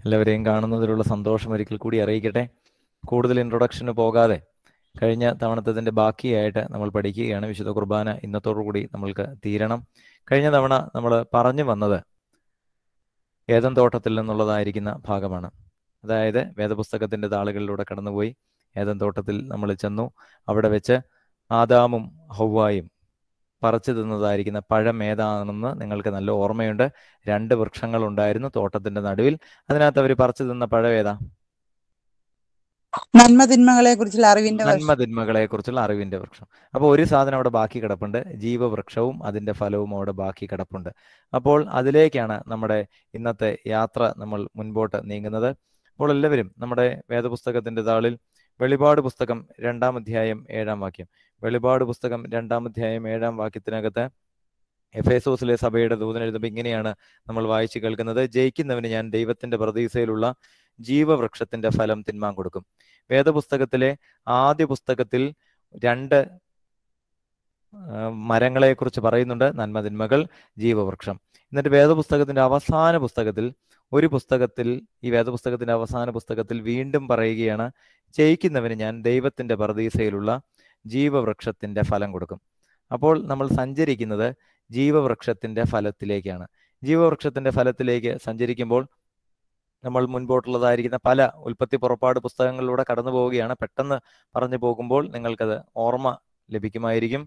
എല്ലാവരെയും കാണുന്നതിലുള്ള സന്തോഷം ഒരിക്കൽ കൂടി അറിയിക്കട്ടെ കൂടുതൽ ഇൻട്രൊഡക്ഷന് പോകാതെ കഴിഞ്ഞ തവണത്തതിൻ്റെ ബാക്കിയായിട്ട് നമ്മൾ പഠിക്കുകയാണ് വിശുദ്ധ കുർബാന ഇന്നത്തോടു കൂടി നമ്മൾക്ക് തീരണം കഴിഞ്ഞ തവണ നമ്മൾ പറഞ്ഞു വന്നത് ഏതൻ തോട്ടത്തിൽ നിന്നുള്ളതായിരിക്കുന്ന ഭാഗമാണ് അതായത് വേദപുസ്തകത്തിൻ്റെ താളുകളിലൂടെ കടന്നുപോയി ഏതൻ തോട്ടത്തിൽ നമ്മൾ ചെന്നു അവിടെ വെച്ച് ആദാമും ഹൗവായും പറിച്ചു തിന്നതായിരിക്കുന്ന പഴം ഏതാണെന്ന് നിങ്ങൾക്ക് നല്ല ഓർമ്മയുണ്ട് രണ്ട് വൃക്ഷങ്ങൾ ഉണ്ടായിരുന്നു തോട്ടത്തിന്റെ നടുവിൽ അതിനകത്ത് അവർ പറിച്ചു തിന്ന പഴം ഏതാ നന്മ തിന്മകളെ കുറിച്ചുള്ള അറിവിന്റെ നന്മ തിന്മകളെ കുറിച്ചുള്ള അറിവിന്റെ വൃക്ഷം അപ്പോൾ ഒരു സാധനം അവിടെ ബാക്കി കിടപ്പുണ്ട് ജീവവൃക്ഷവും അതിന്റെ ഫലവും അവിടെ ബാക്കി കിടപ്പുണ്ട് അപ്പോൾ അതിലേക്കാണ് നമ്മുടെ ഇന്നത്തെ യാത്ര നമ്മൾ മുൻപോട്ട് നീങ്ങുന്നത് അപ്പോൾ എല്ലാവരും നമ്മുടെ വേദപുസ്തകത്തിന്റെ താളിൽ വെളിപാട് പുസ്തകം രണ്ടാം അധ്യായം ഏഴാം വാക്യം വെളിപാട് പുസ്തകം രണ്ടാം അധ്യായം ഏഴാം വാക്യത്തിനകത്ത് എഫേസോസിലെ സഭയുടെ ദൂതൻ എഴുതുമ്പോൾ ഇങ്ങനെയാണ് നമ്മൾ വായിച്ചു കേൾക്കുന്നത് ജയിക്കുന്നവന് ഞാൻ ദൈവത്തിന്റെ പ്രതീക്ഷയിലുള്ള ജീവവൃക്ഷത്തിന്റെ ഫലം തിന്മാൻ കൊടുക്കും വേദപുസ്തകത്തിലെ ആദ്യ പുസ്തകത്തിൽ രണ്ട് മരങ്ങളെ കുറിച്ച് പറയുന്നുണ്ട് നന്മ തിന്മകൾ ജീവവൃക്ഷം എന്നിട്ട് വേദപുസ്തകത്തിന്റെ അവസാന പുസ്തകത്തിൽ ഒരു പുസ്തകത്തിൽ ഈ വേദപുസ്തകത്തിന്റെ അവസാന പുസ്തകത്തിൽ വീണ്ടും പറയുകയാണ് ജയിക്കുന്നവന് ഞാൻ ദൈവത്തിന്റെ പ്രതീക്ഷയിലുള്ള ജീവവൃക്ഷത്തിന്റെ ഫലം കൊടുക്കും അപ്പോൾ നമ്മൾ സഞ്ചരിക്കുന്നത് ജീവവൃക്ഷത്തിന്റെ ഫലത്തിലേക്കാണ് ജീവവൃക്ഷത്തിന്റെ ഫലത്തിലേക്ക് സഞ്ചരിക്കുമ്പോൾ നമ്മൾ മുൻപോട്ടുള്ളതായിരിക്കുന്ന പല ഉൽപ്പത്തി പുറപ്പാട് പുസ്തകങ്ങളിലൂടെ കടന്നു പോവുകയാണ് പെട്ടെന്ന് പറഞ്ഞു പോകുമ്പോൾ നിങ്ങൾക്കത് ഓർമ്മ ലഭിക്കുമായിരിക്കും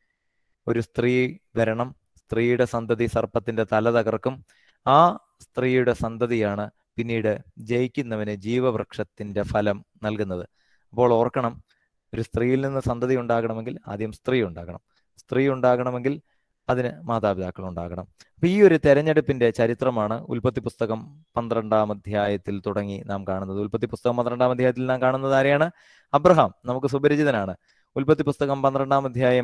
ഒരു സ്ത്രീ വരണം സ്ത്രീയുടെ സന്തതി സർപ്പത്തിന്റെ തല തകർക്കും ആ സ്ത്രീയുടെ സന്തതിയാണ് പിന്നീട് ജയിക്കുന്നവന് ജീവവൃക്ഷത്തിന്റെ ഫലം നൽകുന്നത് അപ്പോൾ ഓർക്കണം ഒരു സ്ത്രീയിൽ നിന്ന് സന്തതി ഉണ്ടാകണമെങ്കിൽ ആദ്യം സ്ത്രീ ഉണ്ടാകണം സ്ത്രീ ഉണ്ടാകണമെങ്കിൽ അതിന് മാതാപിതാക്കൾ ഉണ്ടാകണം അപ്പൊ ഈ ഒരു തെരഞ്ഞെടുപ്പിന്റെ ചരിത്രമാണ് ഉൽപ്പത്തി പുസ്തകം പന്ത്രണ്ടാം അധ്യായത്തിൽ തുടങ്ങി നാം കാണുന്നത് ഉൽപ്പത്തി പുസ്തകം പന്ത്രണ്ടാം അധ്യായത്തിൽ നാം കാണുന്നത് ആരെയാണ് അബ്രഹാം നമുക്ക് സുപരിചിതനാണ് ഉൽപ്പത്തി പുസ്തകം പന്ത്രണ്ടാം അധ്യായം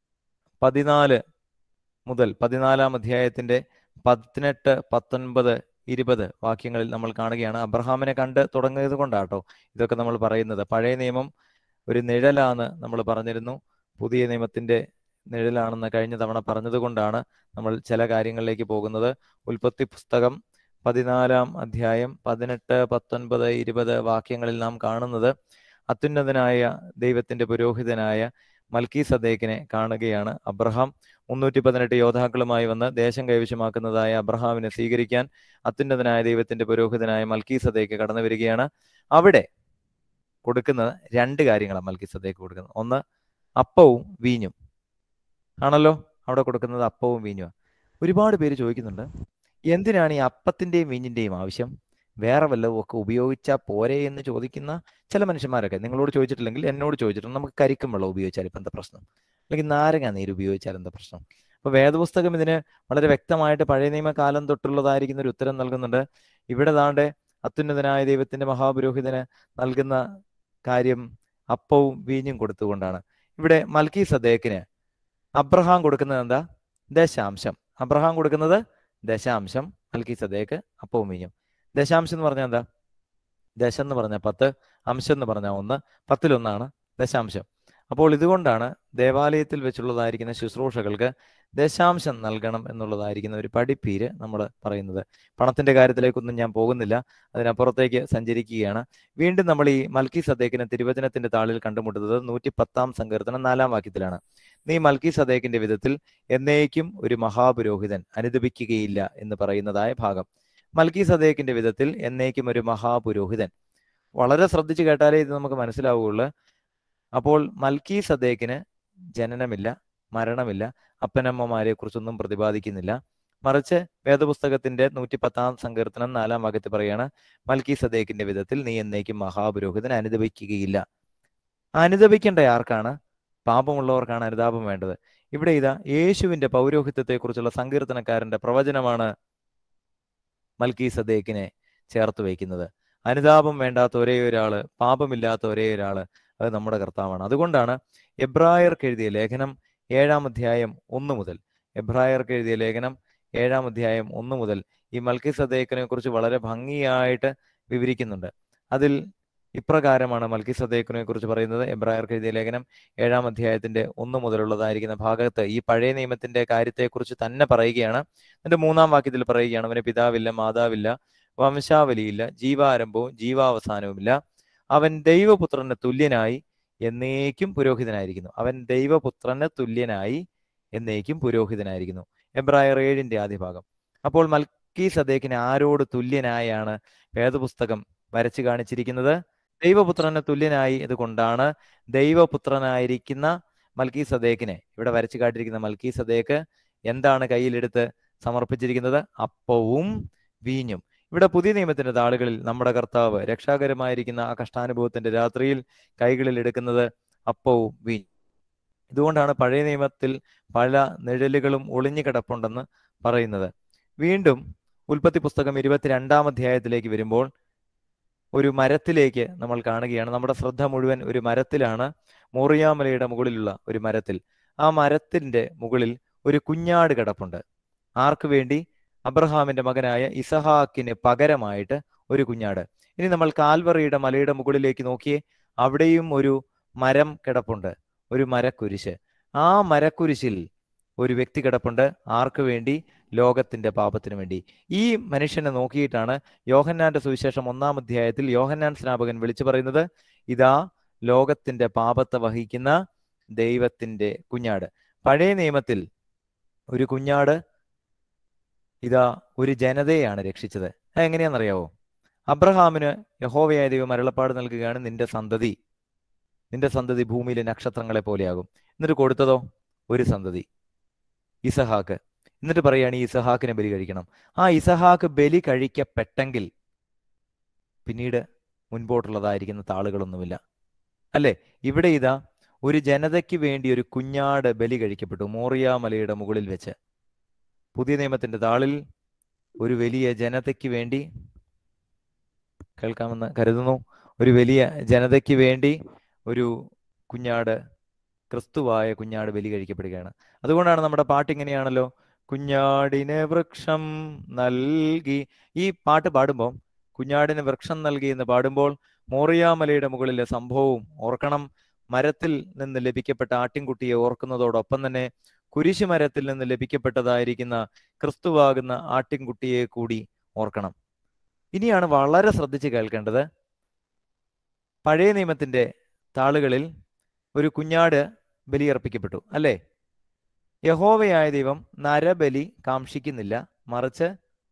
പതിനാല് മുതൽ പതിനാലാം അധ്യായത്തിന്റെ പതിനെട്ട് പത്തൊൻപത് ഇരുപത് വാക്യങ്ങളിൽ നമ്മൾ കാണുകയാണ് അബ്രഹാമിനെ കണ്ട് തുടങ്ങിയത് കൊണ്ടാട്ടോ ഇതൊക്കെ നമ്മൾ പറയുന്നത് പഴയ നിയമം ഒരു നിഴലാന്ന് നമ്മൾ പറഞ്ഞിരുന്നു പുതിയ നിയമത്തിന്റെ നിഴലാണെന്ന് കഴിഞ്ഞ തവണ പറഞ്ഞതുകൊണ്ടാണ് നമ്മൾ ചില കാര്യങ്ങളിലേക്ക് പോകുന്നത് ഉൽപ്പത്തി പുസ്തകം പതിനാലാം അധ്യായം പതിനെട്ട് പത്തൊൻപത് ഇരുപത് വാക്യങ്ങളിൽ നാം കാണുന്നത് അത്യുന്നതനായ ദൈവത്തിന്റെ പുരോഹിതനായ മൽക്കി സദേക്കിനെ കാണുകയാണ് അബ്രഹാം മുന്നൂറ്റി പതിനെട്ട് യോദ്ധാക്കളുമായി വന്ന് ദേശം കൈവശമാക്കുന്നതായ അബ്രഹാമിനെ സ്വീകരിക്കാൻ അത്യുന്നതനായ ദൈവത്തിന്റെ പുരോഹിതനായ മൽക്കി സദേക്ക് കടന്നു വരികയാണ് അവിടെ കൊടുക്കുന്നത് രണ്ട് കാര്യങ്ങളാണ് മൽക്കി സദേക്ക് കൊടുക്കുന്നത് ഒന്ന് അപ്പവും വീഞ്ഞും ആണല്ലോ അവിടെ കൊടുക്കുന്നത് അപ്പവും വീഞ്ഞും ഒരുപാട് പേര് ചോദിക്കുന്നുണ്ട് എന്തിനാണ് ഈ അപ്പത്തിന്റെയും വീഞ്ഞിന്റെയും ആവശ്യം വേറെ വല്ലതും ഒക്കെ ഉപയോഗിച്ചാൽ പോരെ എന്ന് ചോദിക്കുന്ന ചില മനുഷ്യന്മാരൊക്കെ നിങ്ങളോട് ചോദിച്ചിട്ടില്ലെങ്കിൽ എന്നോട് ചോദിച്ചിട്ടുണ്ട് നമുക്ക് കരിക്കും വെള്ളം ഉപയോഗിച്ചാൽ ഇപ്പം എന്താ പ്രശ്നം അല്ലെങ്കിൽ നാരങ്ങ നീര് ഉപയോഗിച്ചാൽ എന്താ പ്രശ്നം അപ്പൊ വേദപുസ്തകം ഇതിന് വളരെ വ്യക്തമായിട്ട് പഴയ നിയമകാലം തൊട്ടുള്ളതായിരിക്കുന്ന ഒരു ഉത്തരം നൽകുന്നുണ്ട് ഇവിടെ താണ്ടെ അത്യുന്നതനായ ദൈവത്തിന്റെ മഹാപുരോഹിതന് നൽകുന്ന കാര്യം അപ്പവും വീഞ്ഞും കൊടുത്തുകൊണ്ടാണ് ഇവിടെ മൽക്കി സദേക്കിന് അബ്രഹാം കൊടുക്കുന്നത് എന്താ ദശാംശം അബ്രഹാം കൊടുക്കുന്നത് ദശാംശം മൽക്കി സദേക്ക് അപ്പവും വീഞ്ഞും ദശാംശം എന്ന് പറഞ്ഞാൽ എന്താ ദശം എന്ന് പറഞ്ഞാൽ പത്ത് അംശം എന്ന് പറഞ്ഞാൽ ഒന്ന് പത്തിലൊന്നാണ് ദശാംശം അപ്പോൾ ഇതുകൊണ്ടാണ് ദേവാലയത്തിൽ വെച്ചുള്ളതായിരിക്കുന്ന ശുശ്രൂഷകൾക്ക് ദശാംശം നൽകണം എന്നുള്ളതായിരിക്കുന്ന ഒരു പഠിപ്പീര് നമ്മൾ പറയുന്നത് പണത്തിന്റെ കാര്യത്തിലേക്കൊന്നും ഞാൻ പോകുന്നില്ല അതിനപ്പുറത്തേക്ക് സഞ്ചരിക്കുകയാണ് വീണ്ടും നമ്മൾ ഈ മൽക്കി സദേക്കിനെ തിരുവചനത്തിന്റെ താളിൽ കണ്ടുമുട്ടുന്നത് നൂറ്റി പത്താം സങ്കീർത്തനം നാലാം വാക്യത്തിലാണ് നീ മൽക്കി സദേക്കിന്റെ വിധത്തിൽ എന്നേക്കും ഒരു മഹാപുരോഹിതൻ അനുദപിക്കുകയില്ല എന്ന് പറയുന്നതായ ഭാഗം മൽക്കി സദേക്കിന്റെ വിധത്തിൽ എന്നേക്കും ഒരു മഹാപുരോഹിതൻ വളരെ ശ്രദ്ധിച്ചു കേട്ടാലേ ഇത് നമുക്ക് മനസ്സിലാവുകയുള്ളൂ അപ്പോൾ മൽക്കി സദേക്കിന് ജനനമില്ല മരണമില്ല അപ്പനമ്മമാരെ കുറിച്ചൊന്നും പ്രതിപാദിക്കുന്നില്ല മറിച്ച് വേദപുസ്തകത്തിന്റെ നൂറ്റി പത്താം സങ്കീർത്തനം നാലാം വാക്യത്തിൽ പറയാണ് മൽക്കി സദേക്കിന്റെ വിധത്തിൽ നീ എന്നേക്കും മഹാപുരോഹിതൻ അനുദപിക്കുകയില്ല അനുദപിക്കേണ്ട ആർക്കാണ് പാപമുള്ളവർക്കാണ് അനുതാപം വേണ്ടത് ഇവിടെ ഇതാ യേശുവിന്റെ പൗരോഹിത്യത്തെക്കുറിച്ചുള്ള സങ്കീർത്തനക്കാരന്റെ പ്രവചനമാണ് മൽക്കി സദേക്കിനെ ചേർത്ത് വയ്ക്കുന്നത് അനുതാപം വേണ്ടാത്ത ഒരേ ഒരാള് പാപമില്ലാത്ത ഒരേ ഒരാള് അത് നമ്മുടെ കർത്താവാണ് അതുകൊണ്ടാണ് എബ്രായർക്ക് എഴുതിയ ലേഖനം ഏഴാം അധ്യായം ഒന്ന് മുതൽ എബ്രായർക്ക് എഴുതിയ ലേഖനം ഏഴാം അധ്യായം ഒന്ന് മുതൽ ഈ മൽക്കി സദേക്കിനെ കുറിച്ച് വളരെ ഭംഗിയായിട്ട് വിവരിക്കുന്നുണ്ട് അതിൽ ഇപ്രകാരമാണ് മൽക്കി സദേക്കിനെ കുറിച്ച് പറയുന്നത് എബ്രായർക്ക് എഴുതിയ ലേഖനം ഏഴാം അധ്യായത്തിന്റെ ഒന്ന് മുതലുള്ളതായിരിക്കുന്ന ഭാഗത്ത് ഈ പഴയ നിയമത്തിന്റെ കാര്യത്തെക്കുറിച്ച് തന്നെ പറയുകയാണ് എന്നിട്ട് മൂന്നാം വാക്യത്തിൽ പറയുകയാണ് അവന് പിതാവില്ല മാതാവില്ല വംശാവലിയില്ല ജീവാരംഭവും ജീവാവസാനവുമില്ല അവൻ ദൈവപുത്രന് തുല്യനായി എന്നേക്കും പുരോഹിതനായിരിക്കുന്നു അവൻ ദൈവപുത്രന് തുല്യനായി എന്നേക്കും പുരോഹിതനായിരിക്കുന്നു എബ്രായർ ഏഴിന്റെ ആദ്യ ഭാഗം അപ്പോൾ മൽക്കീ സദേക്കിന് ആരോട് തുല്യനായാണ് വേദപുസ്തകം വരച്ചു കാണിച്ചിരിക്കുന്നത് ദൈവപുത്രന് തുല്യനായി ഇതുകൊണ്ടാണ് ദൈവപുത്രനായിരിക്കുന്ന മൽക്കീ സദേക്കിനെ ഇവിടെ വരച്ചു കാട്ടിയിരിക്കുന്ന മൽക്കീ സദേക്ക് എന്താണ് കയ്യിലെടുത്ത് സമർപ്പിച്ചിരിക്കുന്നത് അപ്പവും വീഞ്ഞും ഇവിടെ പുതിയ നിയമത്തിന്റെ താളുകളിൽ നമ്മുടെ കർത്താവ് രക്ഷാകരമായിരിക്കുന്ന ആ കഷ്ടാനുഭവത്തിന്റെ രാത്രിയിൽ കൈകളിൽ എടുക്കുന്നത് അപ്പവും വീഞ്ഞും ഇതുകൊണ്ടാണ് പഴയ നിയമത്തിൽ പല നിഴലുകളും ഒളിഞ്ഞു കിടപ്പുണ്ടെന്ന് പറയുന്നത് വീണ്ടും ഉൽപ്പത്തി പുസ്തകം ഇരുപത്തിരണ്ടാം അധ്യായത്തിലേക്ക് വരുമ്പോൾ ഒരു മരത്തിലേക്ക് നമ്മൾ കാണുകയാണ് നമ്മുടെ ശ്രദ്ധ മുഴുവൻ ഒരു മരത്തിലാണ് മോറിയാമലയുടെ മുകളിലുള്ള ഒരു മരത്തിൽ ആ മരത്തിന്റെ മുകളിൽ ഒരു കുഞ്ഞാട് കിടപ്പുണ്ട് ആർക്കു വേണ്ടി അബ്രഹാമിന്റെ മകനായ ഇസഹാക്കിന് പകരമായിട്ട് ഒരു കുഞ്ഞാട് ഇനി നമ്മൾ കാൽവറിയുടെ മലയുടെ മുകളിലേക്ക് നോക്കിയേ അവിടെയും ഒരു മരം കിടപ്പുണ്ട് ഒരു മരക്കുരിശ് ആ മരക്കുരിശിൽ ഒരു വ്യക്തി കിടപ്പുണ്ട് ആർക്കു വേണ്ടി ലോകത്തിന്റെ പാപത്തിനു വേണ്ടി ഈ മനുഷ്യനെ നോക്കിയിട്ടാണ് യോഹന്നാന്റെ സുവിശേഷം ഒന്നാം അധ്യായത്തിൽ യോഹന്നാൻ സ്നാപകൻ വിളിച്ചു പറയുന്നത് ഇതാ ലോകത്തിന്റെ പാപത്തെ വഹിക്കുന്ന ദൈവത്തിന്റെ കുഞ്ഞാട് പഴയ നിയമത്തിൽ ഒരു കുഞ്ഞാട് ഇതാ ഒരു ജനതയെയാണ് രക്ഷിച്ചത് അത് എങ്ങനെയാണെന്നറിയാവോ അബ്രഹാമിന് യഹോവയായ ദൈവം അരുളപ്പാട് നൽകുകയാണ് നിന്റെ സന്തതി നിന്റെ സന്തതി ഭൂമിയിലെ നക്ഷത്രങ്ങളെ പോലെയാകും എന്നിട്ട് കൊടുത്തതോ ഒരു സന്തതി ഇസഹാക്ക് എന്നിട്ട് പറയാണ് ഈ ഇസഹാക്കിനെ ബലി കഴിക്കണം ആ ഇസഹാക്ക് ബലി കഴിക്കപ്പെട്ടെങ്കിൽ പിന്നീട് മുൻപോട്ടുള്ളതായിരിക്കുന്ന താളുകളൊന്നുമില്ല അല്ലേ ഇവിടെ ഇതാ ഒരു ജനതയ്ക്ക് വേണ്ടി ഒരു കുഞ്ഞാട് ബലി കഴിക്കപ്പെട്ടു മോറിയ മലയുടെ മുകളിൽ വെച്ച് പുതിയ നിയമത്തിന്റെ താളിൽ ഒരു വലിയ ജനതയ്ക്ക് വേണ്ടി കേൾക്കാമെന്ന് കരുതുന്നു ഒരു വലിയ ജനതയ്ക്ക് വേണ്ടി ഒരു കുഞ്ഞാട് ക്രിസ്തുവായ കുഞ്ഞാട് ബലി കഴിക്കപ്പെടുകയാണ് അതുകൊണ്ടാണ് നമ്മുടെ പാട്ട് ഇങ്ങനെയാണല്ലോ കുഞ്ഞാടിന് വൃക്ഷം നൽകി ഈ പാട്ട് പാടുമ്പോൾ കുഞ്ഞാടിന് വൃക്ഷം നൽകി എന്ന് പാടുമ്പോൾ മോറിയാമലയുടെ മുകളിലെ സംഭവവും ഓർക്കണം മരത്തിൽ നിന്ന് ലഭിക്കപ്പെട്ട ആട്ടിൻകുട്ടിയെ ഓർക്കുന്നതോടൊപ്പം തന്നെ കുരിശു മരത്തിൽ നിന്ന് ലഭിക്കപ്പെട്ടതായിരിക്കുന്ന ക്രിസ്തുവാകുന്ന ആട്ടിൻകുട്ടിയെ കൂടി ഓർക്കണം ഇനിയാണ് വളരെ ശ്രദ്ധിച്ച് കേൾക്കേണ്ടത് പഴയ നിയമത്തിന്റെ താളുകളിൽ ഒരു കുഞ്ഞാട് ബലിയർപ്പിക്കപ്പെട്ടു അല്ലേ യഹോവയായ ദൈവം നരബലി കാക്ഷിക്കുന്നില്ല മറിച്ച്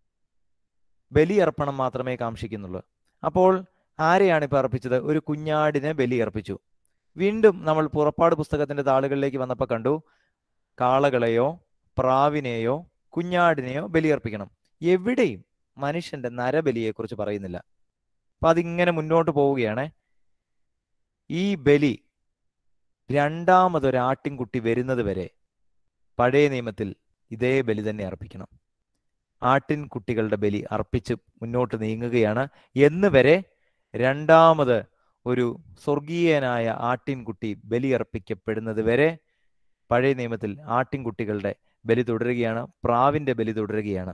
ബലിയർപ്പണം മാത്രമേ കാക്ഷിക്കുന്നുള്ളൂ അപ്പോൾ ആരെയാണ് ഇപ്പൊ അർപ്പിച്ചത് ഒരു കുഞ്ഞാടിനെ ബലിയർപ്പിച്ചു വീണ്ടും നമ്മൾ പുറപ്പാട് പുസ്തകത്തിന്റെ താളുകളിലേക്ക് വന്നപ്പോൾ കണ്ടു കാളകളെയോ പ്രാവിനെയോ കുഞ്ഞാടിനെയോ ബലിയർപ്പിക്കണം എവിടെയും മനുഷ്യന്റെ നരബലിയെക്കുറിച്ച് പറയുന്നില്ല അപ്പൊ അതിങ്ങനെ മുന്നോട്ട് പോവുകയാണ് ഈ ബലി രണ്ടാമതൊരു ആട്ടിൻകുട്ടി വരുന്നത് വരെ പഴയ നിയമത്തിൽ ഇതേ ബലി തന്നെ അർപ്പിക്കണം ആട്ടിൻകുട്ടികളുടെ ബലി അർപ്പിച്ച് മുന്നോട്ട് നീങ്ങുകയാണ് എന്ന് വരെ രണ്ടാമത് ഒരു സ്വർഗീയനായ ആട്ടിൻകുട്ടി ബലി അർപ്പിക്കപ്പെടുന്നത് വരെ പഴയ നിയമത്തിൽ ആട്ടിൻകുട്ടികളുടെ ബലി തുടരുകയാണ് പ്രാവിന്റെ ബലി തുടരുകയാണ്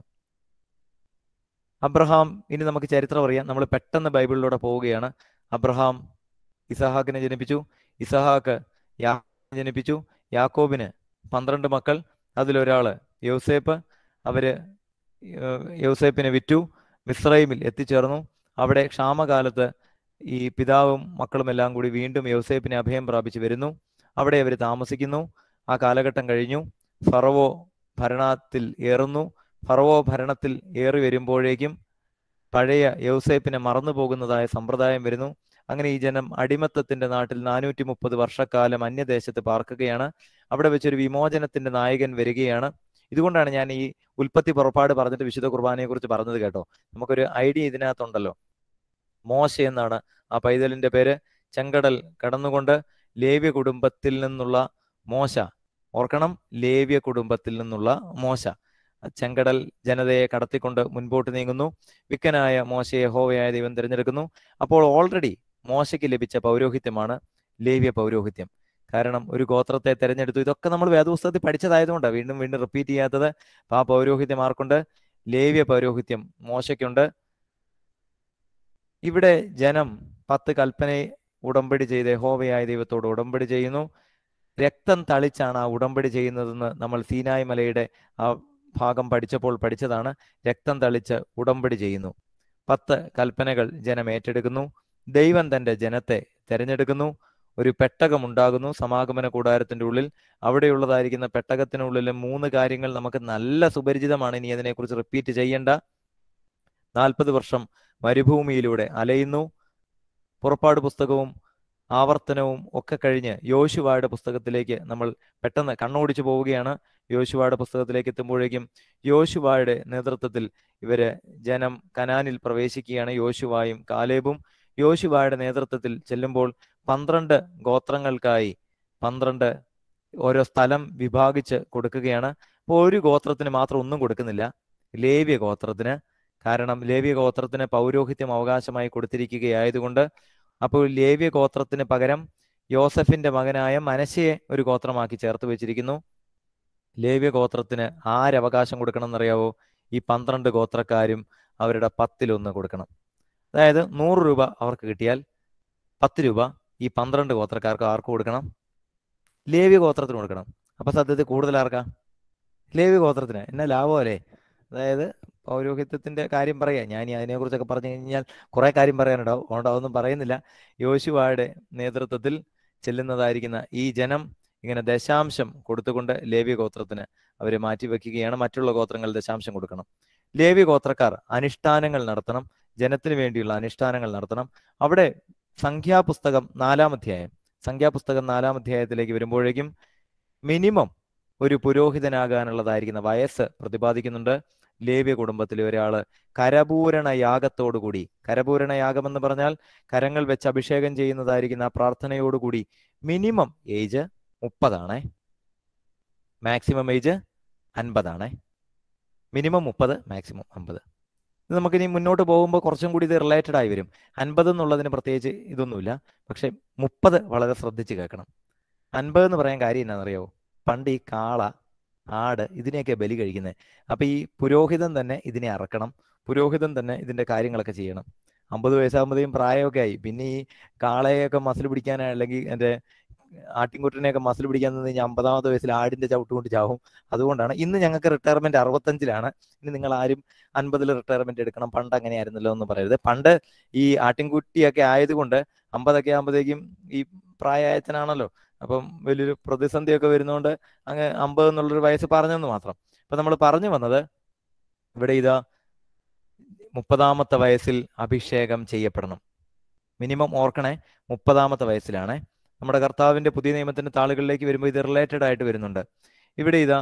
അബ്രഹാം ഇനി നമുക്ക് ചരിത്രം അറിയാം നമ്മൾ പെട്ടെന്ന് ബൈബിളിലൂടെ പോവുകയാണ് അബ്രഹാം ഇസഹാക്കിനെ ജനിപ്പിച്ചു ഇസഹാക്ക് യാ ജനിപ്പിച്ചു യാക്കോബിന് പന്ത്രണ്ട് മക്കൾ അതിലൊരാള് യൗസേപ്പ് അവര് യൗസേപ്പിനെ വിറ്റു മിസ്രൈമിൽ എത്തിച്ചേർന്നു അവിടെ ക്ഷാമകാലത്ത് ഈ പിതാവും മക്കളും എല്ലാം കൂടി വീണ്ടും യൗസേപ്പിനെ അഭയം പ്രാപിച്ച് വരുന്നു അവിടെ അവർ താമസിക്കുന്നു ആ കാലഘട്ടം കഴിഞ്ഞു ഫറവോ ഭരണത്തിൽ ഏറുന്നു ഫറവോ ഭരണത്തിൽ ഏറി വരുമ്പോഴേക്കും പഴയ യൗസേപ്പിനെ മറന്നു പോകുന്നതായ സമ്പ്രദായം വരുന്നു അങ്ങനെ ഈ ജനം അടിമത്തത്തിന്റെ നാട്ടിൽ നാനൂറ്റി മുപ്പത് വർഷക്കാലം അന്യദേശത്ത് പാർക്കുകയാണ് അവിടെ വെച്ചൊരു വിമോചനത്തിന്റെ നായകൻ വരികയാണ് ഇതുകൊണ്ടാണ് ഞാൻ ഈ ഉൽപ്പത്തി പുറപ്പാട് പറഞ്ഞിട്ട് വിശുദ്ധ കുർബാനയെ കുറിച്ച് പറഞ്ഞത് കേട്ടോ നമുക്കൊരു ഐഡിയ ഇതിനകത്തുണ്ടല്ലോ മോശ എന്നാണ് ആ പൈതലിന്റെ പേര് ചെങ്കടൽ കടന്നുകൊണ്ട് ലേവ്യ കുടുംബത്തിൽ നിന്നുള്ള മോശ ഓർക്കണം ലേവ്യ കുടുംബത്തിൽ നിന്നുള്ള മോശ ചെങ്കടൽ ജനതയെ കടത്തിക്കൊണ്ട് മുൻപോട്ട് നീങ്ങുന്നു വിക്കനായ മോശയെ ഹോവയായ ദൈവം തിരഞ്ഞെടുക്കുന്നു അപ്പോൾ ഓൾറെഡി മോശയ്ക്ക് ലഭിച്ച പൗരോഹിത്യമാണ് ലേവ്യ പൗരോഹിത്യം കാരണം ഒരു ഗോത്രത്തെ തെരഞ്ഞെടുത്തു ഇതൊക്കെ നമ്മൾ വേദപുസ്തകത്തിൽ പഠിച്ചതായതുകൊണ്ടാണ് വീണ്ടും വീണ്ടും റിപ്പീറ്റ് ചെയ്യാത്തത് ആ പൗരോഹിത്യം ആർക്കുണ്ട് ലേവ്യ പൗരോഹിത്യം മോശയ്ക്കുണ്ട് ഇവിടെ ജനം പത്ത് കൽപ്പനയെ ഉടമ്പടി ചെയ്ത് ഹോവയായ ദൈവത്തോട് ഉടമ്പടി ചെയ്യുന്നു രക്തം തളിച്ചാണ് ആ ഉടമ്പടി ചെയ്യുന്നതെന്ന് നമ്മൾ സീനായ് മലയുടെ ആ ഭാഗം പഠിച്ചപ്പോൾ പഠിച്ചതാണ് രക്തം തളിച്ച് ഉടമ്പടി ചെയ്യുന്നു പത്ത് കൽപ്പനകൾ ജനം ഏറ്റെടുക്കുന്നു ദൈവം തന്റെ ജനത്തെ തെരഞ്ഞെടുക്കുന്നു ഒരു പെട്ടകം ഉണ്ടാകുന്നു സമാഗമന കൂടാരത്തിന്റെ ഉള്ളിൽ അവിടെയുള്ളതായിരിക്കുന്ന പെട്ടകത്തിനുള്ളിലെ മൂന്ന് കാര്യങ്ങൾ നമുക്ക് നല്ല സുപരിചിതമാണ് ഇനി അതിനെക്കുറിച്ച് റിപ്പീറ്റ് ചെയ്യേണ്ട നാൽപ്പത് വർഷം മരുഭൂമിയിലൂടെ അലയുന്നു പുറപ്പാട് പുസ്തകവും ആവർത്തനവും ഒക്കെ കഴിഞ്ഞ് യോശുവായുടെ പുസ്തകത്തിലേക്ക് നമ്മൾ പെട്ടെന്ന് കണ്ണോടിച്ചു പോവുകയാണ് യോശുവായുടെ പുസ്തകത്തിലേക്ക് എത്തുമ്പോഴേക്കും യോശുവായുടെ നേതൃത്വത്തിൽ ഇവര് ജനം കനാനിൽ പ്രവേശിക്കുകയാണ് യോശുവായും കാലേബും യോശുവായുടെ നേതൃത്വത്തിൽ ചെല്ലുമ്പോൾ പന്ത്രണ്ട് ഗോത്രങ്ങൾക്കായി പന്ത്രണ്ട് ഓരോ സ്ഥലം വിഭാഗിച്ച് കൊടുക്കുകയാണ് അപ്പോൾ ഒരു ഗോത്രത്തിന് മാത്രം ഒന്നും കൊടുക്കുന്നില്ല ലേവ്യ ഗോത്രത്തിന് കാരണം ലേവ്യ ഗോത്രത്തിന് പൗരോഹിത്യം അവകാശമായി കൊടുത്തിരിക്കുകയായതുകൊണ്ട് അപ്പോൾ ലേവ്യ ഗോത്രത്തിന് പകരം യോസഫിന്റെ മകനായ മനശയെ ഒരു ഗോത്രമാക്കി ചേർത്ത് വെച്ചിരിക്കുന്നു ലേവ്യ ഗോത്രത്തിന് ആരവകാശം കൊടുക്കണം എന്നറിയാവോ ഈ പന്ത്രണ്ട് ഗോത്രക്കാരും അവരുടെ പത്തിലൊന്ന് കൊടുക്കണം അതായത് നൂറ് രൂപ അവർക്ക് കിട്ടിയാൽ പത്ത് രൂപ ഈ പന്ത്രണ്ട് ഗോത്രക്കാർക്ക് ആർക്ക് കൊടുക്കണം ലേവ്യ ഗോത്രത്തിന് കൊടുക്കണം അപ്പൊ സത്യത്തിൽ കൂടുതൽ ആർക്കാ ലേവ്യ ഗോത്രത്തിന് എന്നാ ലാഭമല്ലേ അതായത് പൗരോഹിത്യത്തിന്റെ കാര്യം പറയാം ഞാൻ ഇനി അതിനെക്കുറിച്ചൊക്കെ പറഞ്ഞു കഴിഞ്ഞാൽ കുറെ കാര്യം പറയാനുണ്ടാവും അതുകൊണ്ട് അതൊന്നും പറയുന്നില്ല യോശുവയുടെ നേതൃത്വത്തിൽ ചെല്ലുന്നതായിരിക്കുന്ന ഈ ജനം ഇങ്ങനെ ദശാംശം കൊടുത്തുകൊണ്ട് ലേവ്യ ഗോത്രത്തിന് അവരെ മാറ്റി വെക്കുകയാണ് മറ്റുള്ള ഗോത്രങ്ങൾ ദശാംശം കൊടുക്കണം ലേവ്യ ഗോത്രക്കാർ അനുഷ്ഠാനങ്ങൾ നടത്തണം ജനത്തിന് വേണ്ടിയുള്ള അനുഷ്ഠാനങ്ങൾ നടത്തണം അവിടെ സംഖ്യാപുസ്തകം നാലാം അധ്യായം സംഖ്യാപുസ്തകം നാലാം അധ്യായത്തിലേക്ക് വരുമ്പോഴേക്കും മിനിമം ഒരു പുരോഹിതനാകാനുള്ളതായിരിക്കുന്ന വയസ്സ് പ്രതിപാദിക്കുന്നുണ്ട് ലേവ്യ കുടുംബത്തിലെ ഒരാള് കരപൂരണ യാഗത്തോടുകൂടി കരപൂരണ യാഗം എന്ന് പറഞ്ഞാൽ കരങ്ങൾ വെച്ച് അഭിഷേകം ചെയ്യുന്നതായിരിക്കുന്ന ആ പ്രാർത്ഥനയോടുകൂടി മിനിമം ഏജ് മുപ്പതാണേ മാക്സിമം ഏജ് അൻപതാണേ മിനിമം മുപ്പത് മാക്സിമം അമ്പത് ഇത് നമുക്കിനി മുന്നോട്ട് പോകുമ്പോൾ കുറച്ചും കൂടി ഇത് റിലേറ്റഡ് ആയി വരും അൻപത് എന്നുള്ളതിന് പ്രത്യേകിച്ച് ഇതൊന്നുമില്ല പക്ഷെ മുപ്പത് വളരെ ശ്രദ്ധിച്ച് കേൾക്കണം അൻപത് എന്ന് പറയാൻ കാര്യം എന്നാണെന്നറിയാവോ പണ്ട് ഈ കാള ആട് ഇതിനെയൊക്കെ ബലി കഴിക്കുന്നത് അപ്പൊ ഈ പുരോഹിതൻ തന്നെ ഇതിനെ അറക്കണം പുരോഹിതൻ തന്നെ ഇതിന്റെ കാര്യങ്ങളൊക്കെ ചെയ്യണം അമ്പത് വയസ്സാകുമ്പോഴേക്കും പ്രായമൊക്കെ ആയി പിന്നെ ഈ കാളയൊക്കെ മസിൽ പിടിക്കാൻ അല്ലെങ്കിൽ എൻ്റെ ആട്ടിൻകുട്ടിനെയൊക്കെ മസിൽ പിടിക്കാൻ നിന്ന് കഴിഞ്ഞാൽ അമ്പതാമത്തെ വയസ്സിൽ ആടിന്റെ ചവിട്ട് കൊണ്ട് ചാവും അതുകൊണ്ടാണ് ഇന്ന് ഞങ്ങൾക്ക് റിട്ടയർമെന്റ് അറുപത്തഞ്ചിലാണ് ഇനി നിങ്ങൾ ആരും അൻപതിൽ റിട്ടയർമെന്റ് എടുക്കണം പണ്ട് അങ്ങനെയായിരുന്നല്ലോ എന്ന് പറയരുത് പണ്ട് ഈ ആട്ടിൻകുട്ടിയൊക്കെ ആയതുകൊണ്ട് അമ്പതൊക്കെ ആകുമ്പോഴത്തേക്കും ഈ പ്രായച്ചനാണല്ലോ അപ്പം വലിയൊരു പ്രതിസന്ധിയൊക്കെ വരുന്നതുകൊണ്ട് അങ്ങ് അമ്പത് എന്നുള്ളൊരു വയസ്സ് പറഞ്ഞെന്ന് മാത്രം അപ്പൊ നമ്മൾ പറഞ്ഞു വന്നത് ഇവിടെ ഇതാ മുപ്പതാമത്തെ വയസ്സിൽ അഭിഷേകം ചെയ്യപ്പെടണം മിനിമം ഓർക്കണേ മുപ്പതാമത്തെ വയസ്സിലാണ് നമ്മുടെ കർത്താവിന്റെ പുതിയ നിയമത്തിന്റെ താളുകളിലേക്ക് വരുമ്പോൾ ഇത് റിലേറ്റഡ് ആയിട്ട് വരുന്നുണ്ട് ഇവിടെ ഇതാ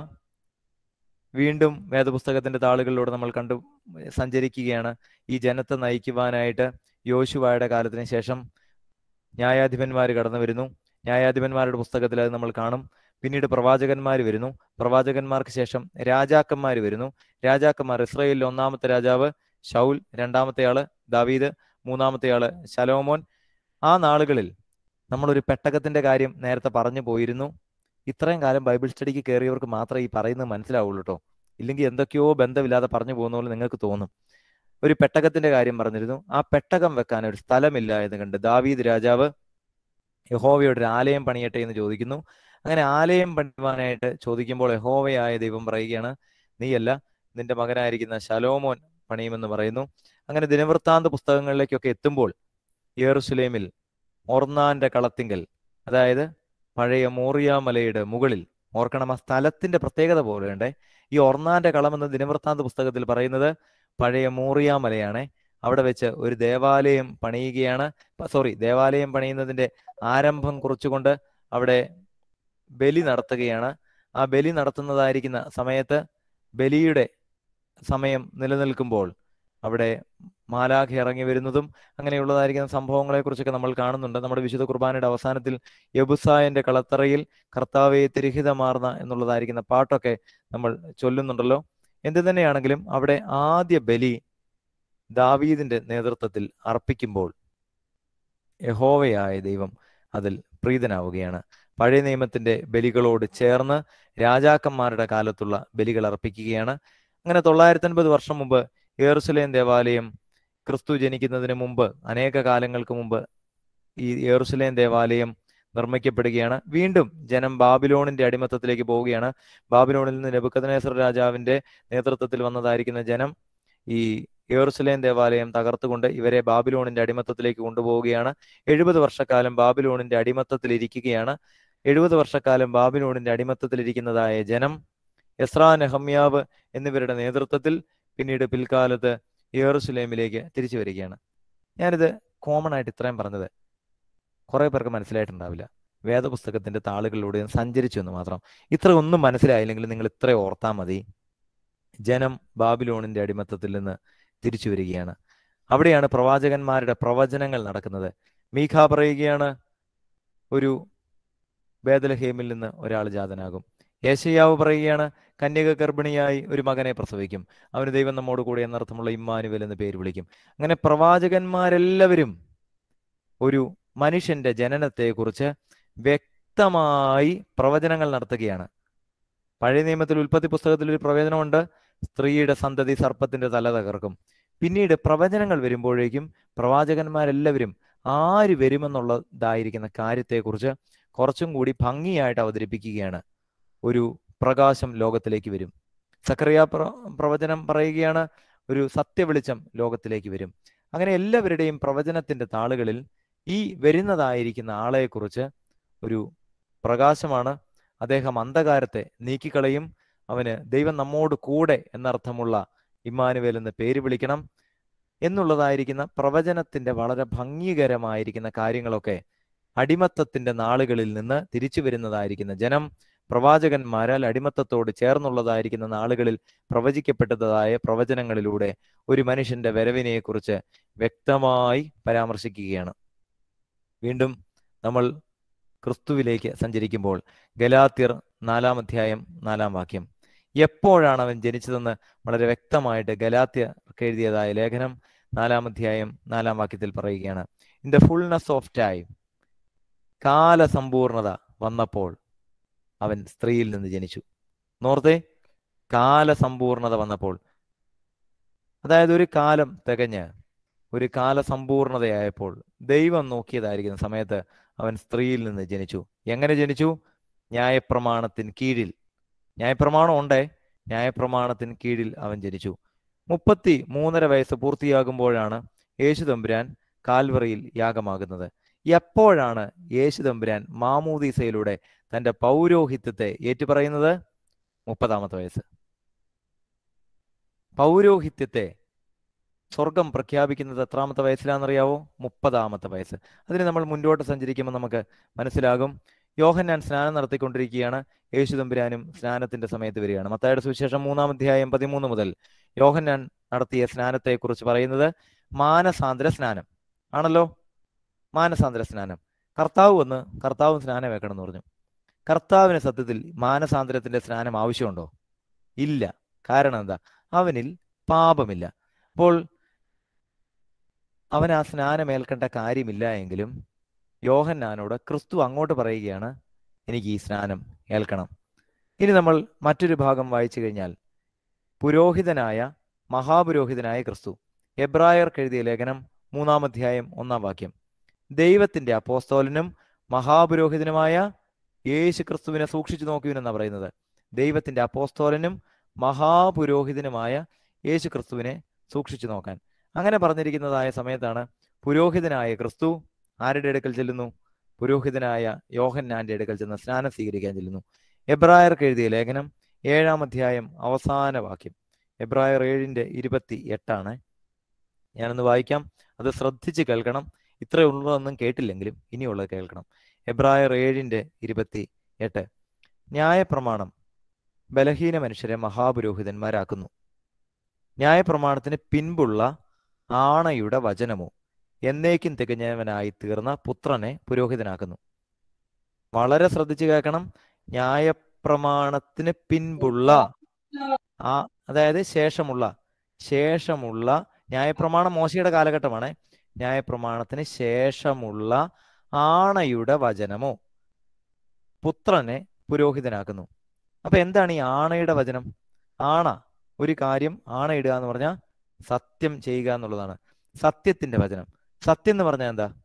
വീണ്ടും വേദപുസ്തകത്തിന്റെ താളുകളിലൂടെ നമ്മൾ കണ്ടു സഞ്ചരിക്കുകയാണ് ഈ ജനത്തെ നയിക്കുവാനായിട്ട് യോശുവായുടെ കാലത്തിന് ശേഷം ന്യായാധിപന്മാർ കടന്നു വരുന്നു ന്യായാധിപന്മാരുടെ പുസ്തകത്തിൽ അത് നമ്മൾ കാണും പിന്നീട് പ്രവാചകന്മാർ വരുന്നു പ്രവാചകന്മാർക്ക് ശേഷം രാജാക്കന്മാർ വരുന്നു രാജാക്കന്മാർ ഇസ്രയേലിലെ ഒന്നാമത്തെ രാജാവ് ഷൗൽ രണ്ടാമത്തെ ആള് ദാവീദ് മൂന്നാമത്തെ ആള് ശലോമോൻ ആ നാളുകളിൽ നമ്മളൊരു പെട്ടകത്തിന്റെ കാര്യം നേരത്തെ പറഞ്ഞു പോയിരുന്നു ഇത്രയും കാലം ബൈബിൾ സ്റ്റഡിക്ക് കയറിയവർക്ക് മാത്രമേ ഈ പറയുന്നത് മനസ്സിലാവുള്ളൂ കേട്ടോ ഇല്ലെങ്കിൽ എന്തൊക്കെയോ ബന്ധമില്ലാതെ പറഞ്ഞു പോകുന്ന പോലെ നിങ്ങൾക്ക് തോന്നും ഒരു പെട്ടകത്തിന്റെ കാര്യം പറഞ്ഞിരുന്നു ആ പെട്ടകം വെക്കാൻ ഒരു സ്ഥലമില്ല എന്ന് കണ്ട് ദാവീദ് രാജാവ് യഹോവയോട് ഒരു ആലയം പണിയട്ടെ എന്ന് ചോദിക്കുന്നു അങ്ങനെ ആലയം പണിയുവാനായിട്ട് ചോദിക്കുമ്പോൾ യഹോവയായ ദൈവം പറയുകയാണ് നീയല്ല നിന്റെ മകനായിരിക്കുന്ന ശലോമോൻ പണിയുമെന്ന് പറയുന്നു അങ്ങനെ ദിനവൃത്താന്ത പുസ്തകങ്ങളിലേക്കൊക്കെ എത്തുമ്പോൾ യേറുസുലേമിൽ ഒർന്നാന്റെ കളത്തിങ്കൽ അതായത് പഴയ മോറിയ മലയുടെ മുകളിൽ ഓർക്കണം ആ സ്ഥലത്തിന്റെ പ്രത്യേകത പോലെയുണ്ട് ഈ ഒർന്നാന്റെ കളം എന്ന ദിനവൃത്താന്ത പുസ്തകത്തിൽ പറയുന്നത് പഴയ മോറിയ മലയാണ് അവിടെ വെച്ച് ഒരു ദേവാലയം പണിയുകയാണ് സോറി ദേവാലയം പണിയുന്നതിന്റെ ആരംഭം കുറിച്ചുകൊണ്ട് അവിടെ ബലി നടത്തുകയാണ് ആ ബലി നടത്തുന്നതായിരിക്കുന്ന സമയത്ത് ബലിയുടെ സമയം നിലനിൽക്കുമ്പോൾ അവിടെ മാലാഖ ഇറങ്ങി വരുന്നതും അങ്ങനെയുള്ളതായിരിക്കുന്ന സംഭവങ്ങളെ കുറിച്ചൊക്കെ നമ്മൾ കാണുന്നുണ്ട് നമ്മുടെ വിശുദ്ധ കുർബാനയുടെ അവസാനത്തിൽ യബുസായന്റെ കളത്തറയിൽ കർത്താവെ തിരഹിതമാർന്ന എന്നുള്ളതായിരിക്കുന്ന പാട്ടൊക്കെ നമ്മൾ ചൊല്ലുന്നുണ്ടല്ലോ എന്ത് തന്നെയാണെങ്കിലും അവിടെ ആദ്യ ബലി ദാവീദിന്റെ നേതൃത്വത്തിൽ അർപ്പിക്കുമ്പോൾ യഹോവയായ ദൈവം അതിൽ പ്രീതനാവുകയാണ് പഴയ നിയമത്തിന്റെ ബലികളോട് ചേർന്ന് രാജാക്കന്മാരുടെ കാലത്തുള്ള ബലികൾ അർപ്പിക്കുകയാണ് അങ്ങനെ തൊള്ളായിരത്തി അൻപത് വർഷം മുമ്പ് യേറുസലേം ദേവാലയം ക്രിസ്തു ജനിക്കുന്നതിന് മുമ്പ് അനേക കാലങ്ങൾക്ക് മുമ്പ് ഈ യേറുസലേം ദേവാലയം നിർമ്മിക്കപ്പെടുകയാണ് വീണ്ടും ജനം ബാബിലോണിന്റെ അടിമത്തത്തിലേക്ക് പോവുകയാണ് ബാബിലോണിൽ നിന്ന് നെബുക്കദ്നേസർ രാജാവിന്റെ നേതൃത്വത്തിൽ വന്നതായിരിക്കുന്ന ജനം ഈ യെറുസലേം ദേവാലയം തകർത്തുകൊണ്ട് ഇവരെ ബാബിലോണിന്റെ അടിമത്തത്തിലേക്ക് കൊണ്ടുപോവുകയാണ് എഴുപത് വർഷക്കാലം ബാബിലോണിന്റെ അടിമത്തത്തിൽ ഇരിക്കുകയാണ് എഴുപത് വർഷക്കാലം ബാബിലോണിന്റെ അടിമത്തത്തിലിരിക്കുന്നതായ ജനം എസ്രാ നെഹമ്യാവ് എന്നിവരുടെ നേതൃത്വത്തിൽ പിന്നീട് പിൽക്കാലത്ത് യെറുസലേമിലേക്ക് തിരിച്ചു വരികയാണ് ഞാനിത് കോമൺ ആയിട്ട് ഇത്രയും പറഞ്ഞത് കുറെ പേർക്ക് മനസ്സിലായിട്ടുണ്ടാവില്ല വേദപുസ്തകത്തിന്റെ താളുകളിലൂടെ സഞ്ചരിച്ചു എന്ന് മാത്രം ഇത്ര ഒന്നും മനസ്സിലായില്ലെങ്കിൽ നിങ്ങൾ ഇത്ര ഓർത്താൽ മതി ജനം ബാബിലോണിന്റെ അടിമത്തത്തിൽ നിന്ന് തിരിച്ചു വരികയാണ് അവിടെയാണ് പ്രവാചകന്മാരുടെ പ്രവചനങ്ങൾ നടക്കുന്നത് മീഖ പറയുകയാണ് ഒരു ബേദലഹേമിൽ നിന്ന് ഒരാൾ ജാതനാകും യേശയ്യാവ് പറയുകയാണ് കന്യക ഗർഭിണിയായി ഒരു മകനെ പ്രസവിക്കും അവന് ദൈവം നമ്മോട് കൂടെ എന്നർത്ഥമുള്ള ഇമ്മാനുവൽ എന്ന് പേര് വിളിക്കും അങ്ങനെ പ്രവാചകന്മാരെല്ലാവരും ഒരു മനുഷ്യന്റെ ജനനത്തെക്കുറിച്ച് വ്യക്തമായി പ്രവചനങ്ങൾ നടത്തുകയാണ് പഴയ നിയമത്തിൽ ഉൽപ്പത്തി പുസ്തകത്തിൽ ഒരു പ്രവചനമുണ്ട് സ്ത്രീയുടെ സന്തതി സർപ്പത്തിന്റെ തല തകർക്കും പിന്നീട് പ്രവചനങ്ങൾ വരുമ്പോഴേക്കും പ്രവാചകന്മാരെല്ലാവരും ആര് വരുമെന്നുള്ളതായിരിക്കുന്ന കാര്യത്തെക്കുറിച്ച് കുറച്ചും കൂടി ഭംഗിയായിട്ട് അവതരിപ്പിക്കുകയാണ് ഒരു പ്രകാശം ലോകത്തിലേക്ക് വരും സക്രിയ പ്ര പ്രവചനം പറയുകയാണ് ഒരു സത്യവെളിച്ചം ലോകത്തിലേക്ക് വരും അങ്ങനെ എല്ലാവരുടെയും പ്രവചനത്തിന്റെ താളുകളിൽ ഈ വരുന്നതായിരിക്കുന്ന ആളെക്കുറിച്ച് ഒരു പ്രകാശമാണ് അദ്ദേഹം അന്ധകാരത്തെ നീക്കിക്കളയും അവന് ദൈവം നമ്മോട് കൂടെ എന്നർത്ഥമുള്ള ഇമ്മാനുവേൽ എന്ന് പേര് വിളിക്കണം എന്നുള്ളതായിരിക്കുന്ന പ്രവചനത്തിന്റെ വളരെ ഭംഗികരമായിരിക്കുന്ന കാര്യങ്ങളൊക്കെ അടിമത്തത്തിന്റെ നാളുകളിൽ നിന്ന് തിരിച്ചു വരുന്നതായിരിക്കുന്ന ജനം പ്രവാചകന്മാരാൽ അടിമത്തത്തോട് ചേർന്നുള്ളതായിരിക്കുന്ന നാളുകളിൽ പ്രവചിക്കപ്പെട്ടതായ പ്രവചനങ്ങളിലൂടെ ഒരു മനുഷ്യന്റെ വരവിനെക്കുറിച്ച് വ്യക്തമായി പരാമർശിക്കുകയാണ് വീണ്ടും നമ്മൾ ക്രിസ്തുവിലേക്ക് സഞ്ചരിക്കുമ്പോൾ ഗലാത്യർ നാലാം അധ്യായം നാലാം വാക്യം എപ്പോഴാണ് അവൻ ജനിച്ചതെന്ന് വളരെ വ്യക്തമായിട്ട് ഗലാത്യർക്ക് എഴുതിയതായ ലേഖനം നാലാം അധ്യായം നാലാം വാക്യത്തിൽ പറയുകയാണ് in the fullness of time കാലസമ്പൂർണത വന്നപ്പോൾ അവൻ സ്ത്രീയിൽ നിന്ന് ജനിച്ചു നോർത്തെ കാലസമ്പൂർണത വന്നപ്പോൾ അതായത് ഒരു കാലം തികഞ്ഞ് ഒരു കാലസമ്പൂർണതയായപ്പോൾ ദൈവം നോക്കിയതായിരിക്കുന്ന സമയത്ത് അവൻ സ്ത്രീയിൽ നിന്ന് ജനിച്ചു എങ്ങനെ ജനിച്ചു ന്യായപ്രമാണത്തിന് കീഴിൽ ന്യായപ്രമാണം ഉണ്ടേ ന്യായപ്രമാണത്തിന് കീഴിൽ അവൻ ജനിച്ചു മുപ്പത്തി മൂന്നര വയസ്സ് പൂർത്തിയാകുമ്പോഴാണ് യേശു തമ്പുരാൻ കാൽവറിയിൽ യാഗമാകുന്നത് എപ്പോഴാണ് യേശു തമ്പുരാൻ മാമൂദീസയിലൂടെ തന്റെ പൗരോഹിത്യത്തെ ഏറ്റുപറയുന്നത് മുപ്പതാമത്തെ വയസ്സ് പൗരോഹിത്യത്തെ സ്വർഗം പ്രഖ്യാപിക്കുന്നത് എത്രാമത്തെ വയസ്സിലാണെന്നറിയാവോ മുപ്പതാമത്തെ വയസ്സ് അതിന് നമ്മൾ മുന്നോട്ട് സഞ്ചരിക്കുമ്പോൾ നമുക്ക് മനസ്സിലാകും യോഹന്നാൻ സ്നാനം നടത്തിക്കൊണ്ടിരിക്കുകയാണ് യേശു തമ്പുരാനും സ്നാനത്തിന്റെ സമയത്ത് വരികയാണ് മത്തായുടെ സുവിശേഷം മൂന്നാം അധ്യായം പതിമൂന്ന് മുതൽ യോഹന്നാൻ നടത്തിയ സ്നാനത്തെക്കുറിച്ച് പറയുന്നത് മാനസാന്തര സ്നാനം ആണല്ലോ മാനസാന്തര സ്നാനം കർത്താവ് വന്ന് കർത്താവും സ്നാനം വെക്കണം എന്ന് പറഞ്ഞു കർത്താവിന് സത്യത്തിൽ മാനസാന്തരത്തിന്റെ സ്നാനം ആവശ്യമുണ്ടോ ഇല്ല കാരണം എന്താ അവനിൽ പാപമില്ല അപ്പോൾ അവൻ ആ സ്നാനം ഏൽക്കേണ്ട കാര്യമില്ല എങ്കിലും യോഹന്നാനോട് ക്രിസ്തു അങ്ങോട്ട് പറയുകയാണ് എനിക്ക് ഈ സ്നാനം ഏൽക്കണം ഇനി നമ്മൾ മറ്റൊരു ഭാഗം വായിച്ചു കഴിഞ്ഞാൽ പുരോഹിതനായ മഹാപുരോഹിതനായ ക്രിസ്തു എബ്രായർക്ക് എഴുതിയ ലേഖനം മൂന്നാം അധ്യായം ഒന്നാം വാക്യം ദൈവത്തിന്റെ അപ്പോസ്തോലനും മഹാപുരോഹിതനുമായ യേശു ക്രിസ്തുവിനെ സൂക്ഷിച്ചു നോക്കുവിനെന്നാണ് പറയുന്നത് ദൈവത്തിന്റെ അപ്പോസ്തോലനും മഹാപുരോഹിതനുമായ യേശു ക്രിസ്തുവിനെ സൂക്ഷിച്ചു നോക്കാൻ അങ്ങനെ പറഞ്ഞിരിക്കുന്നതായ സമയത്താണ് പുരോഹിതനായ ക്രിസ്തു ആരുടെ അടുക്കൽ ചെല്ലുന്നു പുരോഹിതനായ യോഹന്നാന്റെ അടുക്കൽ ചെന്ന് സ്നാനം സ്വീകരിക്കാൻ ചെല്ലുന്നു എബ്രായർക്ക് എഴുതിയ ലേഖനം ഏഴാം അധ്യായം അവസാന വാക്യം എബ്രായർ ഏഴിന്റെ ഇരുപത്തി എട്ടാണ് ഞാനൊന്ന് വായിക്കാം അത് ശ്രദ്ധിച്ച് കേൾക്കണം ഇത്രയുള്ളതൊന്നും കേട്ടില്ലെങ്കിലും ഇനിയുള്ളത് കേൾക്കണം എബ്രായർ ഏഴിന്റെ ഇരുപത്തി എട്ട് ന്യായപ്രമാണം ബലഹീന മനുഷ്യരെ മഹാപുരോഹിതന്മാരാക്കുന്നു ന്യായപ്രമാണത്തിന് പിൻപുള്ള ആണയുടെ വചനമോ എന്നേക്കും തികഞ്ഞവനായി തീർന്ന പുത്രനെ പുരോഹിതനാക്കുന്നു വളരെ ശ്രദ്ധിച്ചു കേൾക്കണം ന്യായപ്രമാണത്തിന് പിൻപുള്ള ആ അതായത് ശേഷമുള്ള ശേഷമുള്ള ന്യായപ്രമാണം മോശയുടെ കാലഘട്ടമാണ് ന്യായപ്രമാണത്തിന് ശേഷമുള്ള ആണയുടെ വചനമോ പുത്രനെ പുരോഹിതനാക്കുന്നു അപ്പൊ എന്താണ് ഈ ആണയുടെ വചനം ആണ ഒരു കാര്യം ആണയിടുക എന്ന് പറഞ്ഞാൽ സത്യം ചെയ്യുക എന്നുള്ളതാണ് സത്യത്തിന്റെ വചനം സത്യം എന്ന് പറഞ്ഞാൽ എന്താ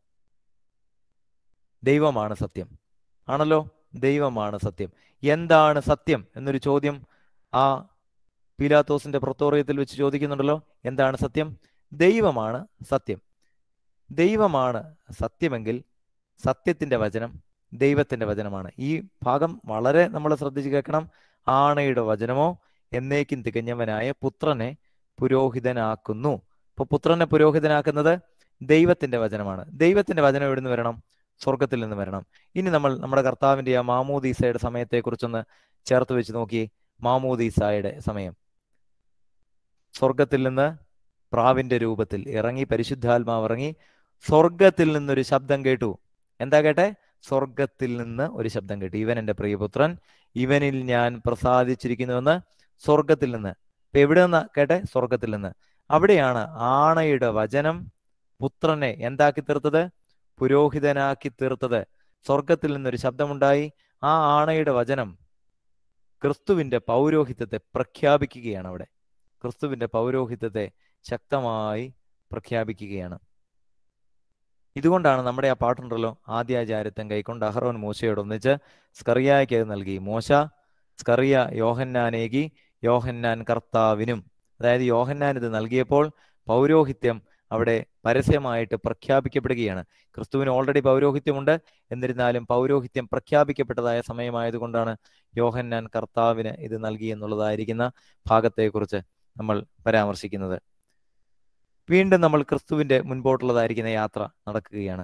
ദൈവമാണ് സത്യം ആണല്ലോ ദൈവമാണ് സത്യം എന്താണ് സത്യം എന്നൊരു ചോദ്യം ആ പീലാത്തോസിന്റെ പ്രത്തോറിയത്തിൽ വെച്ച് ചോദിക്കുന്നുണ്ടല്ലോ എന്താണ് സത്യം ദൈവമാണ് സത്യം ദൈവമാണ് സത്യമെങ്കിൽ സത്യത്തിന്റെ വചനം ദൈവത്തിന്റെ വചനമാണ് ഈ ഭാഗം വളരെ നമ്മൾ ശ്രദ്ധിച്ച് കേൾക്കണം ആണയുടെ വചനമോ എന്നേക്കും തികഞ്ഞവനായ പുത്രനെ പുരോഹിതനാക്കുന്നു അപ്പൊ പുത്രനെ പുരോഹിതനാക്കുന്നത് ദൈവത്തിന്റെ വചനമാണ് ദൈവത്തിന്റെ വചനം എവിടെ നിന്ന് വരണം സ്വർഗത്തിൽ നിന്ന് വരണം ഇനി നമ്മൾ നമ്മുടെ കർത്താവിന്റെ ആ മാമൂദീസയുടെ സമയത്തെക്കുറിച്ചൊന്ന് ചേർത്ത് വെച്ച് നോക്കി മാമൂദീസായുടെ സമയം സ്വർഗത്തിൽ നിന്ന് പ്രാവിന്റെ രൂപത്തിൽ ഇറങ്ങി പരിശുദ്ധാത്മാവ് ഇറങ്ങി സ്വർഗത്തിൽ നിന്നൊരു ശബ്ദം കേട്ടു എന്താ കേട്ടെ സ്വർഗത്തിൽ നിന്ന് ഒരു ശബ്ദം കേട്ടു ഇവൻ എൻ്റെ പ്രിയപുത്രൻ ഇവനിൽ ഞാൻ പ്രസാദിച്ചിരിക്കുന്നുവെന്ന് സ്വർഗത്തിൽ നിന്ന് ഇപ്പൊ എവിടെ നിന്നാ കേട്ടെ സ്വർഗത്തിൽ നിന്ന് അവിടെയാണ് ആണയുടെ വചനം പുത്രനെ എന്താക്കി തീർത്തത് പുരോഹിതനാക്കി തീർത്തത് സ്വർഗത്തിൽ നിന്നൊരു ശബ്ദമുണ്ടായി ആ ആണയുടെ വചനം ക്രിസ്തുവിന്റെ പൗരോഹിത്യത്തെ പ്രഖ്യാപിക്കുകയാണ് അവിടെ ക്രിസ്തുവിന്റെ പൗരോഹിത്യത്തെ ശക്തമായി പ്രഖ്യാപിക്കുകയാണ് ഇതുകൊണ്ടാണ് നമ്മുടെ ആ പാട്ടുണ്ടല്ലോ ആദ്യാചാര്യത്വം കൈക്കൊണ്ട് അഹറോൻ മോശയോട് ഒന്നിച്ച് സ്കറിയായ്ക്ക് അത് നൽകി മോശ സ്കറിയ യോഹന്നാനേകി യോഹന്നാൻ കർത്താവിനും അതായത് യോഹന്നാൻ ഇത് നൽകിയപ്പോൾ പൗരോഹിത്യം അവിടെ പരസ്യമായിട്ട് പ്രഖ്യാപിക്കപ്പെടുകയാണ് ക്രിസ്തുവിന് ഓൾറെഡി പൗരോഹിത്യമുണ്ട് എന്നിരുന്നാലും പൗരോഹിത്യം പ്രഖ്യാപിക്കപ്പെട്ടതായ സമയമായതുകൊണ്ടാണ് യോഹന്നാൻ കർത്താവിന് ഇത് നൽകി എന്നുള്ളതായിരിക്കുന്ന ഭാഗത്തെക്കുറിച്ച് നമ്മൾ പരാമർശിക്കുന്നത് വീണ്ടും നമ്മൾ ക്രിസ്തുവിന്റെ മുൻപോട്ടുള്ളതായിരിക്കുന്ന യാത്ര നടക്കുകയാണ്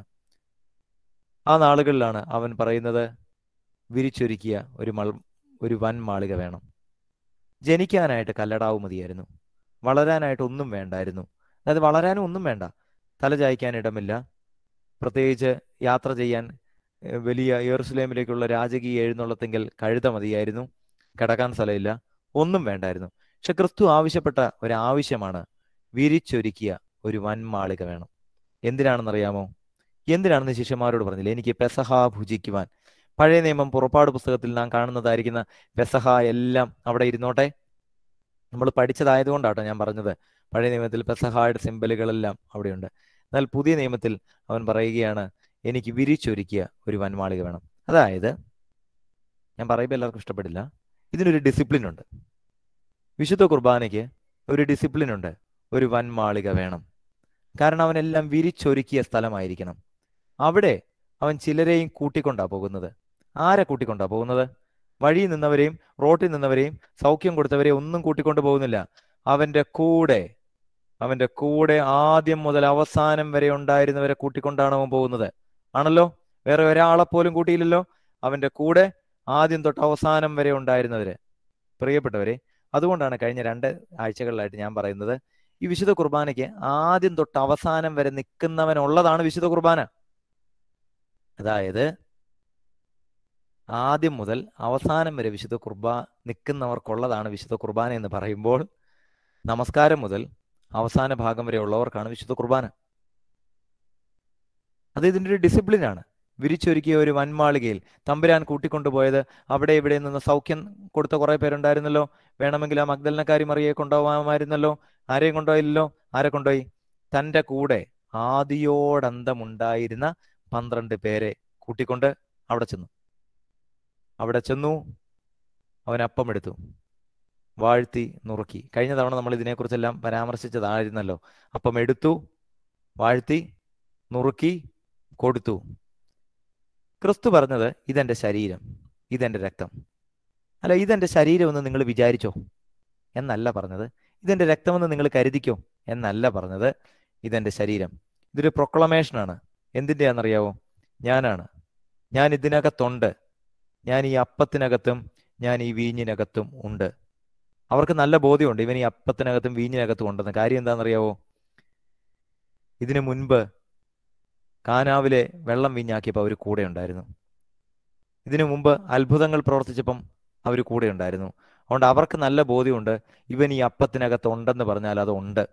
ആ നാളുകളിലാണ് അവൻ പറയുന്നത് വിരിച്ചൊരുക്കിയ ഒരു മൾ ഒരു വൻ മാളിക വേണം ജനിക്കാനായിട്ട് കല്ലടാവ് മതിയായിരുന്നു വളരാനായിട്ട് ഒന്നും വേണ്ടായിരുന്നു അതായത് വളരാനും ഒന്നും വേണ്ട തല ചായ്ക്കാൻ ഇടമില്ല പ്രത്യേകിച്ച് യാത്ര ചെയ്യാൻ ഏഹ്, വലിയ യെറുസലേമിലേക്കുള്ള രാജകീയ എഴുന്നള്ളത്തെങ്കിൽ കഴുത മതിയായിരുന്നു കിടക്കാൻ സ്ഥലമില്ല ഒന്നും വേണ്ടായിരുന്നു പക്ഷെ ക്രിസ്തു ആവശ്യപ്പെട്ട ഒരു ആവശ്യമാണ് വിരിച്ചൊരുക്കിയ ഒരു വൻമാളിക വേണം എന്തിനാണെന്നറിയാമോ എന്തിനാണെന്ന് ശിഷ്യന്മാരോട് പറഞ്ഞില്ല എനിക്ക് പെസഹ ഭുജിക്കുവാൻ പഴയ നിയമം പുറപ്പാട് പുസ്തകത്തിൽ നാം കാണുന്നതായിരിക്കുന്ന പെസഹ എല്ലാം അവിടെ ഇരുന്നോട്ടെ നമ്മൾ പഠിച്ചതായതുകൊണ്ടാട്ടോ ഞാൻ പറഞ്ഞത് പഴയ നിയമത്തിൽ പെസഹായുടെ സിമ്പലുകളെല്ലാം അവിടെയുണ്ട് എന്നാൽ പുതിയ നിയമത്തിൽ അവൻ പറയുകയാണ് എനിക്ക് വിരിച്ചൊരുക്കിയ ഒരു വൻമാളിക വേണം അതായത് ഞാൻ പറയുമ്പോൾ എല്ലാവർക്കും ഇഷ്ടപ്പെടില്ല ഇതിനൊരു ഡിസിപ്ലിൻ ഉണ്ട് വിശുദ്ധ കുർബാനയ്ക്ക് ഒരു ഡിസിപ്ലിൻ ഉണ്ട് ഒരു വൻമാളിക വേണം കാരണം അവനെല്ലാം വിരിച്ചൊരുക്കിയ സ്ഥലമായിരിക്കണം അവിടെ അവൻ ചിലരെയും കൂട്ടിക്കൊണ്ടാ പോകുന്നത് ആരെ കൂട്ടിക്കൊണ്ടാ പോകുന്നത് വഴിയിൽ നിന്നവരെയും റോട്ടിൽ നിന്നവരെയും സൗഖ്യം കൊടുത്തവരെയും ഒന്നും കൂട്ടിക്കൊണ്ടു പോകുന്നില്ല അവന്റെ കൂടെ അവന്റെ കൂടെ ആദ്യം മുതൽ അവസാനം വരെ ഉണ്ടായിരുന്നവരെ കൂട്ടിക്കൊണ്ടാണ് അവൻ പോകുന്നത് ആണല്ലോ വേറെ ഒരാളെ പോലും കൂട്ടിയില്ലല്ലോ അവന്റെ കൂടെ ആദ്യം തൊട്ട് അവസാനം വരെ ഉണ്ടായിരുന്നവര് പ്രിയപ്പെട്ടവരെ അതുകൊണ്ടാണ് കഴിഞ്ഞ രണ്ട് ആഴ്ചകളിലായിട്ട് ഞാൻ പറയുന്നത് ഈ വിശുദ്ധ കുർബാനയ്ക്ക് ആദ്യം തൊട്ട് അവസാനം വരെ നിൽക്കുന്നവനുള്ളതാണ് വിശുദ്ധ കുർബാന അതായത് ആദ്യം മുതൽ അവസാനം വരെ വിശുദ്ധ കുർബാ നിൽക്കുന്നവർക്കുള്ളതാണ് വിശുദ്ധ കുർബാന എന്ന് പറയുമ്പോൾ നമസ്കാരം മുതൽ അവസാന ഭാഗം വരെ ഉള്ളവർക്കാണ് വിശുദ്ധ കുർബാന അത് ഇതിൻ്റെ ഒരു ഡിസിപ്ലിനാണ് വിരിച്ചൊരുക്കിയ ഒരു വൻമാളികയിൽ തമ്പുരാൻ കൂട്ടിക്കൊണ്ടുപോയത് അവിടെ ഇവിടെ നിന്ന് സൗഖ്യം കൊടുത്ത കുറെ പേരുണ്ടായിരുന്നല്ലോ വേണമെങ്കിൽ ആ മഗ്ദലനക്കാരി മറിയെ കൊണ്ടുപോകാമായിരുന്നല്ലോ ആരെയും കൊണ്ടുപോയില്ലല്ലോ ആരെ കൊണ്ടുപോയി തൻ്റെ കൂടെ ആദിയോടന്തമുണ്ടായിരുന്ന പന്ത്രണ്ട് പേരെ കൂട്ടിക്കൊണ്ട് അവിടെ ചെന്നു അവിടെ ചെന്നു അവൻ അപ്പം എടുത്തു വാഴ്ത്തി നുറുക്കി കഴിഞ്ഞ തവണ നമ്മൾ ഇതിനെക്കുറിച്ചെല്ലാം പരാമർശിച്ചതായിരുന്നല്ലോ അപ്പം എടുത്തു വാഴ്ത്തി നുറുക്കി കൊടുത്തു ക്രിസ്തു പറഞ്ഞത് ഇതെന്റെ ശരീരം ഇതെന്റെ രക്തം അല്ല ഇതെന്റെ ശരീരമെന്ന് നിങ്ങൾ വിചാരിച്ചോ എന്നല്ല പറഞ്ഞത് ഇതെന്റെ രക്തമെന്ന് നിങ്ങൾ കരുതിക്കോ എന്നല്ല പറഞ്ഞത് ഇതെന്റെ ശരീരം ഇതൊരു പ്രൊക്ലമേഷനാണ് എന്തിൻ്റെയാണെന്നറിയാവോ ഞാനാണ് ഞാൻ ഇതിനകത്തുണ്ട് ഞാൻ ഈ അപ്പത്തിനകത്തും ഞാൻ ഈ വീഞ്ഞിനകത്തും ഉണ്ട് അവർക്ക് നല്ല ബോധ്യമുണ്ട് ഇവൻ ഈ അപ്പത്തിനകത്തും വീഞ്ഞിനകത്തും ഉണ്ടെന്ന് കാര്യം എന്താണെന്നറിയാവോ ഇതിനു മുൻപ് കാനാവിലെ വെള്ളം വീഞ്ഞാക്കിയപ്പോൾ അവർ കൂടെ ഉണ്ടായിരുന്നു ഇതിനു മുമ്പ് അത്ഭുതങ്ങൾ പ്രവർത്തിച്ചപ്പം അവർ കൂടെ ഉണ്ടായിരുന്നു അതുകൊണ്ട് അവർക്ക് നല്ല ബോധ്യമുണ്ട് ഇവൻ ഈ അപ്പത്തിനകത്ത് ഉണ്ടെന്ന് പറഞ്ഞാൽ അത് ഉണ്ട്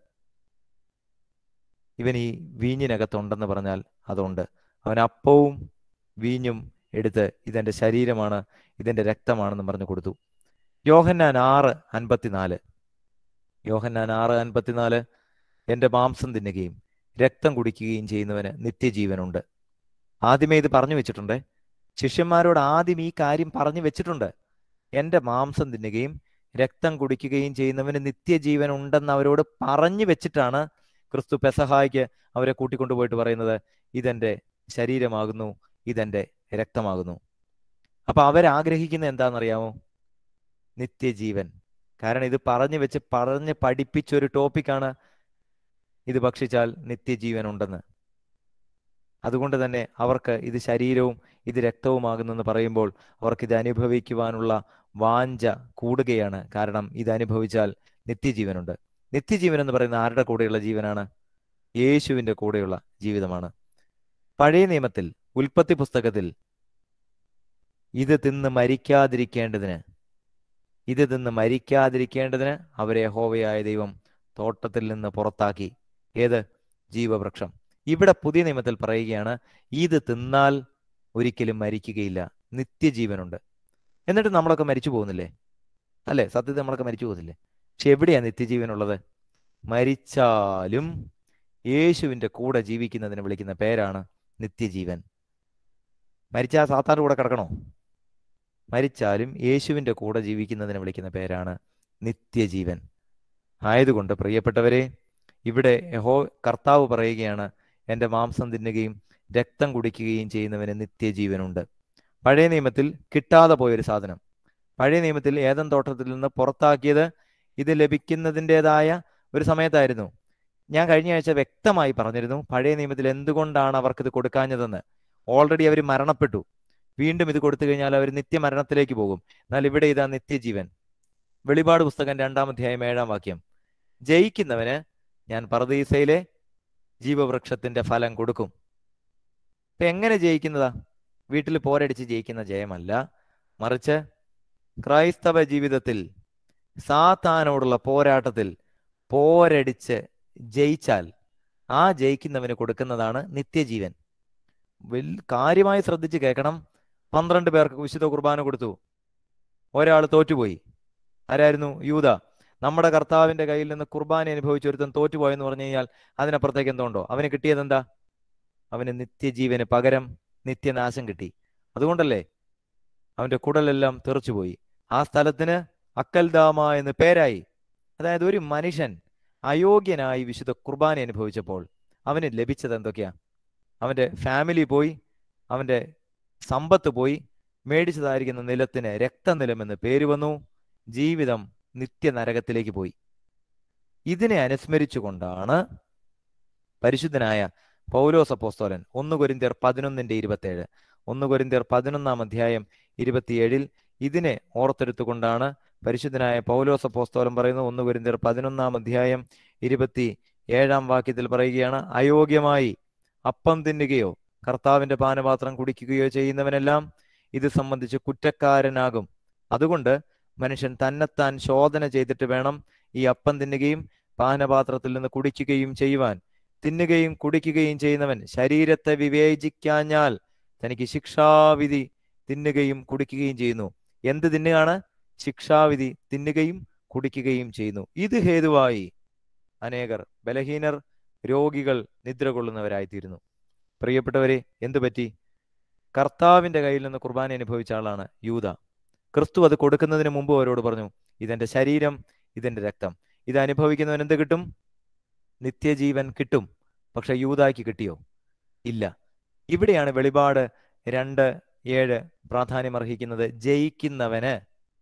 ഇവൻ ഈ വീഞ്ഞിനകത്ത് ഉണ്ടെന്ന് പറഞ്ഞാൽ അതുണ്ട് അവൻ അപ്പവും വീഞ്ഞും എടുത്ത് ഇതെന്റെ ശരീരമാണ് ഇതെന്റെ രക്തമാണെന്ന് പറഞ്ഞു കൊടുത്തു യോഹന്നാൻ ആറ് അൻപത്തിനാല് യോഹന്നാൻ ആറ് അൻപത്തിനാല് എന്റെ മാംസം തിന്നുകയും രക്തം കുടിക്കുകയും ചെയ്യുന്നവന് നിത്യജീവനുണ്ട് ആദ്യമേ ഇത് പറഞ്ഞു വെച്ചിട്ടുണ്ട് ശിഷ്യന്മാരോട് ആദ്യം ഈ കാര്യം പറഞ്ഞു വെച്ചിട്ടുണ്ട് എന്റെ മാംസം തിന്നുകയും രക്തം കുടിക്കുകയും ചെയ്യുന്നവന് നിത്യജീവൻ ഉണ്ടെന്ന് അവരോട് പറഞ്ഞു വെച്ചിട്ടാണ് ക്രിസ്തു പെസഹായ്ക്ക് അവരെ കൂട്ടിക്കൊണ്ടുപോയിട്ട് പറയുന്നത് ഇതെന്റെ ശരീരമാകുന്നു ഇതെന്റെ രക്തമാകുന്നു അപ്പൊ അവരാഗ്രഹിക്കുന്ന എന്താണെന്നറിയാമോ നിത്യജീവൻ കാരണം ഇത് പറഞ്ഞു വെച്ച് പറഞ്ഞ് പഠിപ്പിച്ച ഒരു ടോപ്പിക്കാണ് ഇത് ഭക്ഷിച്ചാൽ നിത്യജീവൻ ഉണ്ടെന്ന് അതുകൊണ്ട് തന്നെ അവർക്ക് ഇത് ശരീരവും ഇത് രക്തവുമാകുന്നെന്ന് പറയുമ്പോൾ അവർക്ക് ഇത് അനുഭവിക്കുവാനുള്ള വാഞ്ച കൂടുകയാണ് കാരണം ഇത് അനുഭവിച്ചാൽ നിത്യജീവനുണ്ട് നിത്യജീവൻ എന്ന് പറയുന്ന ആരുടെ കൂടെയുള്ള ജീവനാണ് യേശുവിന്റെ കൂടെയുള്ള ജീവിതമാണ് പഴയ നിയമത്തിൽ ഉൽപ്പത്തി പുസ്തകത്തിൽ ഇത് തിന്ന് മരിക്കാതിരിക്കേണ്ടതിന് ഇത് തിന്ന് മരിക്കാതിരിക്കേണ്ടതിന് അവരെ ഹോവയായ ദൈവം തോട്ടത്തിൽ നിന്ന് പുറത്താക്കി ഏത് ജീവവൃക്ഷം ഇവിടെ പുതിയ നിയമത്തിൽ പറയുകയാണ് ഇത് തിന്നാൽ ഒരിക്കലും മരിക്കുകയില്ല നിത്യജീവനുണ്ട് എന്നിട്ട് നമ്മളൊക്കെ മരിച്ചു പോകുന്നില്ലേ അല്ലേ സത്യത്തിൽ നമ്മളൊക്കെ മരിച്ചു പോകുന്നില്ലേ പക്ഷെ എവിടെയാ നിത്യജീവനുള്ളത് മരിച്ചാലും യേശുവിന്റെ കൂടെ ജീവിക്കുന്നതിന് വിളിക്കുന്ന പേരാണ് നിത്യജീവൻ മരിച്ചാൽ സാത്താൻ്റെ കൂടെ കിടക്കണോ മരിച്ചാലും യേശുവിന്റെ കൂടെ ജീവിക്കുന്നതിന് വിളിക്കുന്ന പേരാണ് നിത്യജീവൻ ആയതുകൊണ്ട് പ്രിയപ്പെട്ടവരെ ഇവിടെ യഹോ കർത്താവ് പറയുകയാണ് എൻ്റെ മാംസം തിന്നുകയും രക്തം കുടിക്കുകയും ചെയ്യുന്നവന് നിത്യജീവനുണ്ട് പഴയ നിയമത്തിൽ കിട്ടാതെ പോയൊരു സാധനം പഴയ നിയമത്തിൽ ഏതൻ തോട്ടത്തിൽ നിന്ന് പുറത്താക്കിയത് ഇത് ലഭിക്കുന്നതിൻ്റെതായ ഒരു സമയത്തായിരുന്നു ഞാൻ കഴിഞ്ഞ ആഴ്ച വ്യക്തമായി പറഞ്ഞിരുന്നു പഴയ നിയമത്തിൽ എന്തുകൊണ്ടാണ് അവർക്ക് ഇത് കൊടുക്കാഞ്ഞതെന്ന് ഓൾറെഡി അവർ മരണപ്പെട്ടു വീണ്ടും ഇത് കൊടുത്തു കഴിഞ്ഞാൽ അവർ നിത്യമരണത്തിലേക്ക് പോകും എന്നാൽ ഇവിടെ ഇതാ നിത്യജീവൻ വെളിപാട് പുസ്തകം രണ്ടാം അധ്യായം ഏഴാം വാക്യം ജയിക്കുന്നവന് ഞാൻ പർദീസയിലെ ജീവവൃക്ഷത്തിന്റെ ഫലം കൊടുക്കും ഇപ്പൊ എങ്ങനെ ജയിക്കുന്നതാ വീട്ടിൽ പോരടിച്ച് ജയിക്കുന്ന ജയമല്ല മറിച്ച് ക്രൈസ്തവ ജീവിതത്തിൽ സാത്താനോടുള്ള പോരാട്ടത്തിൽ പോരടിച്ച് ജയിച്ചാൽ ആ ജയിക്കുന്നവന് കൊടുക്കുന്നതാണ് നിത്യജീവൻ വൽ കാര്യമായി ശ്രദ്ധിച്ച് കേൾക്കണം പന്ത്രണ്ട് പേർക്ക് വിശുദ്ധ കുർബാന കൊടുത്തു ഒരാൾ തോറ്റുപോയി ആരായിരുന്നു യൂത നമ്മുടെ കർത്താവിന്റെ കയ്യിൽ നിന്ന് കുർബാന അനുഭവിച്ച ഒരുത്തൻ തോറ്റുപോയെന്ന് പറഞ്ഞു കഴിഞ്ഞാൽ അതിനപ്പുറത്തേക്ക് എന്തുണ്ടോ അവന് കിട്ടിയത് എന്താ അവന് നിത്യജീവന് പകരം നിത്യനാശം കിട്ടി അതുകൊണ്ടല്ലേ അവന്റെ കുടലെല്ലാം തെറിച്ചുപോയി ആ സ്ഥലത്തിന് അക്കൽദാമ എന്ന് പേരായി അതായത് ഒരു മനുഷ്യൻ അയോഗ്യനായി വിശുദ്ധ കുർബാന അനുഭവിച്ചപ്പോൾ അവന് ലഭിച്ചത് എന്തൊക്കെയാ അവന്റെ ഫാമിലി പോയി അവന്റെ സമ്പത്ത് പോയി മേടിച്ചതായിരിക്കുന്ന നിലത്തിന് രക്തനിലം എന്ന് പേര് വന്നു ജീവിതം നിത്യനരകത്തിലേക്ക് പോയി ഇതിനെ അനുസ്മരിച്ചുകൊണ്ടാണ് പരിശുദ്ധനായ പൗലോസ് അപ്പോസ്തോലൻ ഒന്ന് കൊരിന്തിയർ പതിനൊന്നിന്റെ ഇരുപത്തേഴ് ഒന്ന് കൊരിന്തിയർ പതിനൊന്നാം അധ്യായം ഇരുപത്തിയേഴിൽ ഇതിനെ ഓർത്തെടുത്തുകൊണ്ടാണ് പരിശുദ്ധനായ പൗലോസ് അപ്പോസ്തോലൻ പറയുന്നത് ഒന്ന് കൊരിന്തിയർ പതിനൊന്നാം അധ്യായം ഇരുപത്തി ഏഴാം വാക്യത്തിൽ പറയുകയാണ് അയോഗ്യമായി അപ്പം തിന്നുകയോ കർത്താവിന്റെ പാനപാത്രം കുടിക്കുകയോ ചെയ്യുന്നവനെല്ലാം ഇത് സംബന്ധിച്ച് കുറ്റക്കാരനാകും അതുകൊണ്ട് മനുഷ്യൻ തന്നെത്താൻ ശോധന ചെയ്തിട്ട് വേണം ഈ അപ്പം തിന്നുകയും പാനപാത്രത്തിൽ നിന്ന് കുടിക്കുകയും ചെയ്യുവാൻ തിന്നുകയും കുടിക്കുകയും ചെയ്യുന്നവൻ ശരീരത്തെ വിവേചിക്കാഞ്ഞാൽ തനിക്ക് ശിക്ഷാവിധി തിന്നുകയും കുടിക്കുകയും ചെയ്യുന്നു എന്ത് തിന്നുകയാണ് ശിക്ഷാവിധി തിന്നുകയും കുടിക്കുകയും ചെയ്യുന്നു ഇത് ഹേതുവായി അനേകർ ബലഹീനർ രോഗികൾ നിദ്ര കൊള്ളുന്നവരായിത്തീരുന്നു പ്രിയപ്പെട്ടവരെ എന്തു പറ്റി കർത്താവിന്റെ കയ്യിൽ നിന്ന് കുർബാന അനുഭവിച്ച ആളാണ് യൂത ക്രിസ്തു അത് കൊടുക്കുന്നതിന് മുമ്പ് അവരോട് പറഞ്ഞു ഇതെന്റെ ശരീരം ഇതെന്റെ രക്തം ഇത് അനുഭവിക്കുന്നവൻ എന്ത് കിട്ടും നിത്യജീവൻ കിട്ടും പക്ഷെ യൂതായ്ക്ക് കിട്ടിയോ ഇല്ല ഇവിടെയാണ് വെളിപാട് രണ്ട് ഏഴ് പ്രാധാന്യം അർഹിക്കുന്നത് ജയിക്കുന്നവന്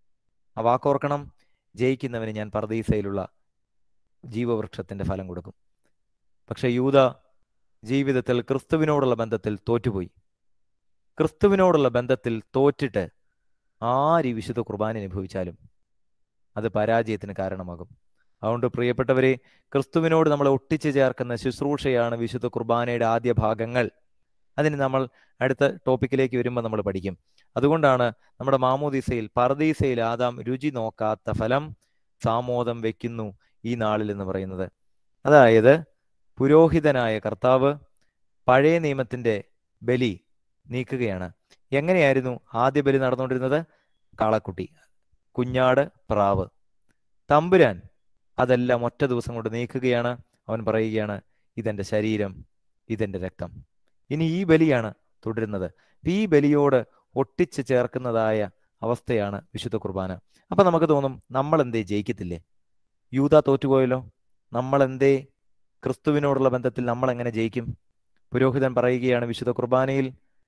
ആ വാക്കോർക്കണം ജയിക്കുന്നവന് ഞാൻ പർദീസയിലുള്ള ജീവവൃക്ഷത്തിന്റെ ഫലം കൊടുക്കും പക്ഷെ യൂത ജീവിതത്തിൽ ക്രിസ്തുവിനോടുള്ള ബന്ധത്തിൽ തോറ്റുപോയി ക്രിസ്തുവിനോടുള്ള ബന്ധത്തിൽ തോറ്റിട്ട് ആര് ഈ വിശുദ്ധ കുർബാന അനുഭവിച്ചാലും അത് പരാജയത്തിന് കാരണമാകും അതുകൊണ്ട് പ്രിയപ്പെട്ടവരെ ക്രിസ്തുവിനോട് നമ്മളെ ഒട്ടിച്ചു ചേർക്കുന്ന ശുശ്രൂഷയാണ് വിശുദ്ധ കുർബാനയുടെ ആദ്യ ഭാഗങ്ങൾ അതിന് നമ്മൾ അടുത്ത ടോപ്പിക്കിലേക്ക് വരുമ്പോൾ നമ്മൾ പഠിക്കും അതുകൊണ്ടാണ് നമ്മുടെ മാമോദീസയിൽ പർദീസയിൽ ആദാം രുചി നോക്കാത്ത ഫലം സാമോദം വെക്കുന്നു ഈ നാളിൽ എന്ന് പറയുന്നത് അതായത് പുരോഹിതനായ കർത്താവ് പഴയ നിയമത്തിന്റെ ബലി നീക്കുകയാണ് എങ്ങനെയായിരുന്നു ആദ്യ ബലി നടന്നുകൊണ്ടിരുന്നത് കാളക്കുട്ടി കുഞ്ഞാട് പ്രാവ് തമ്പുരാൻ അതെല്ലാം ഒറ്റ ദിവസം കൊണ്ട് നീക്കുകയാണ് അവൻ പറയുകയാണ് ഇതെന്റെ ശരീരം ഇതെന്റെ രക്തം ഇനി ഈ ബലിയാണ് തുടരുന്നത് ഈ ബലിയോട് ഒട്ടിച്ച് ചേർക്കുന്നതായ അവസ്ഥയാണ് വിശുദ്ധ കുർബാന അപ്പൊ നമുക്ക് തോന്നും നമ്മൾ എന്തേ ജയിക്കത്തില്ലേ യൂത തോറ്റുപോയല്ലോ നമ്മൾ എന്തേ ക്രിസ്തുവിനോടുള്ള ബന്ധത്തിൽ നമ്മൾ എങ്ങനെ ജയിക്കും പുരോഹിതൻ പറയുകയാണ് വിശുദ്ധ കുർബാനയിൽ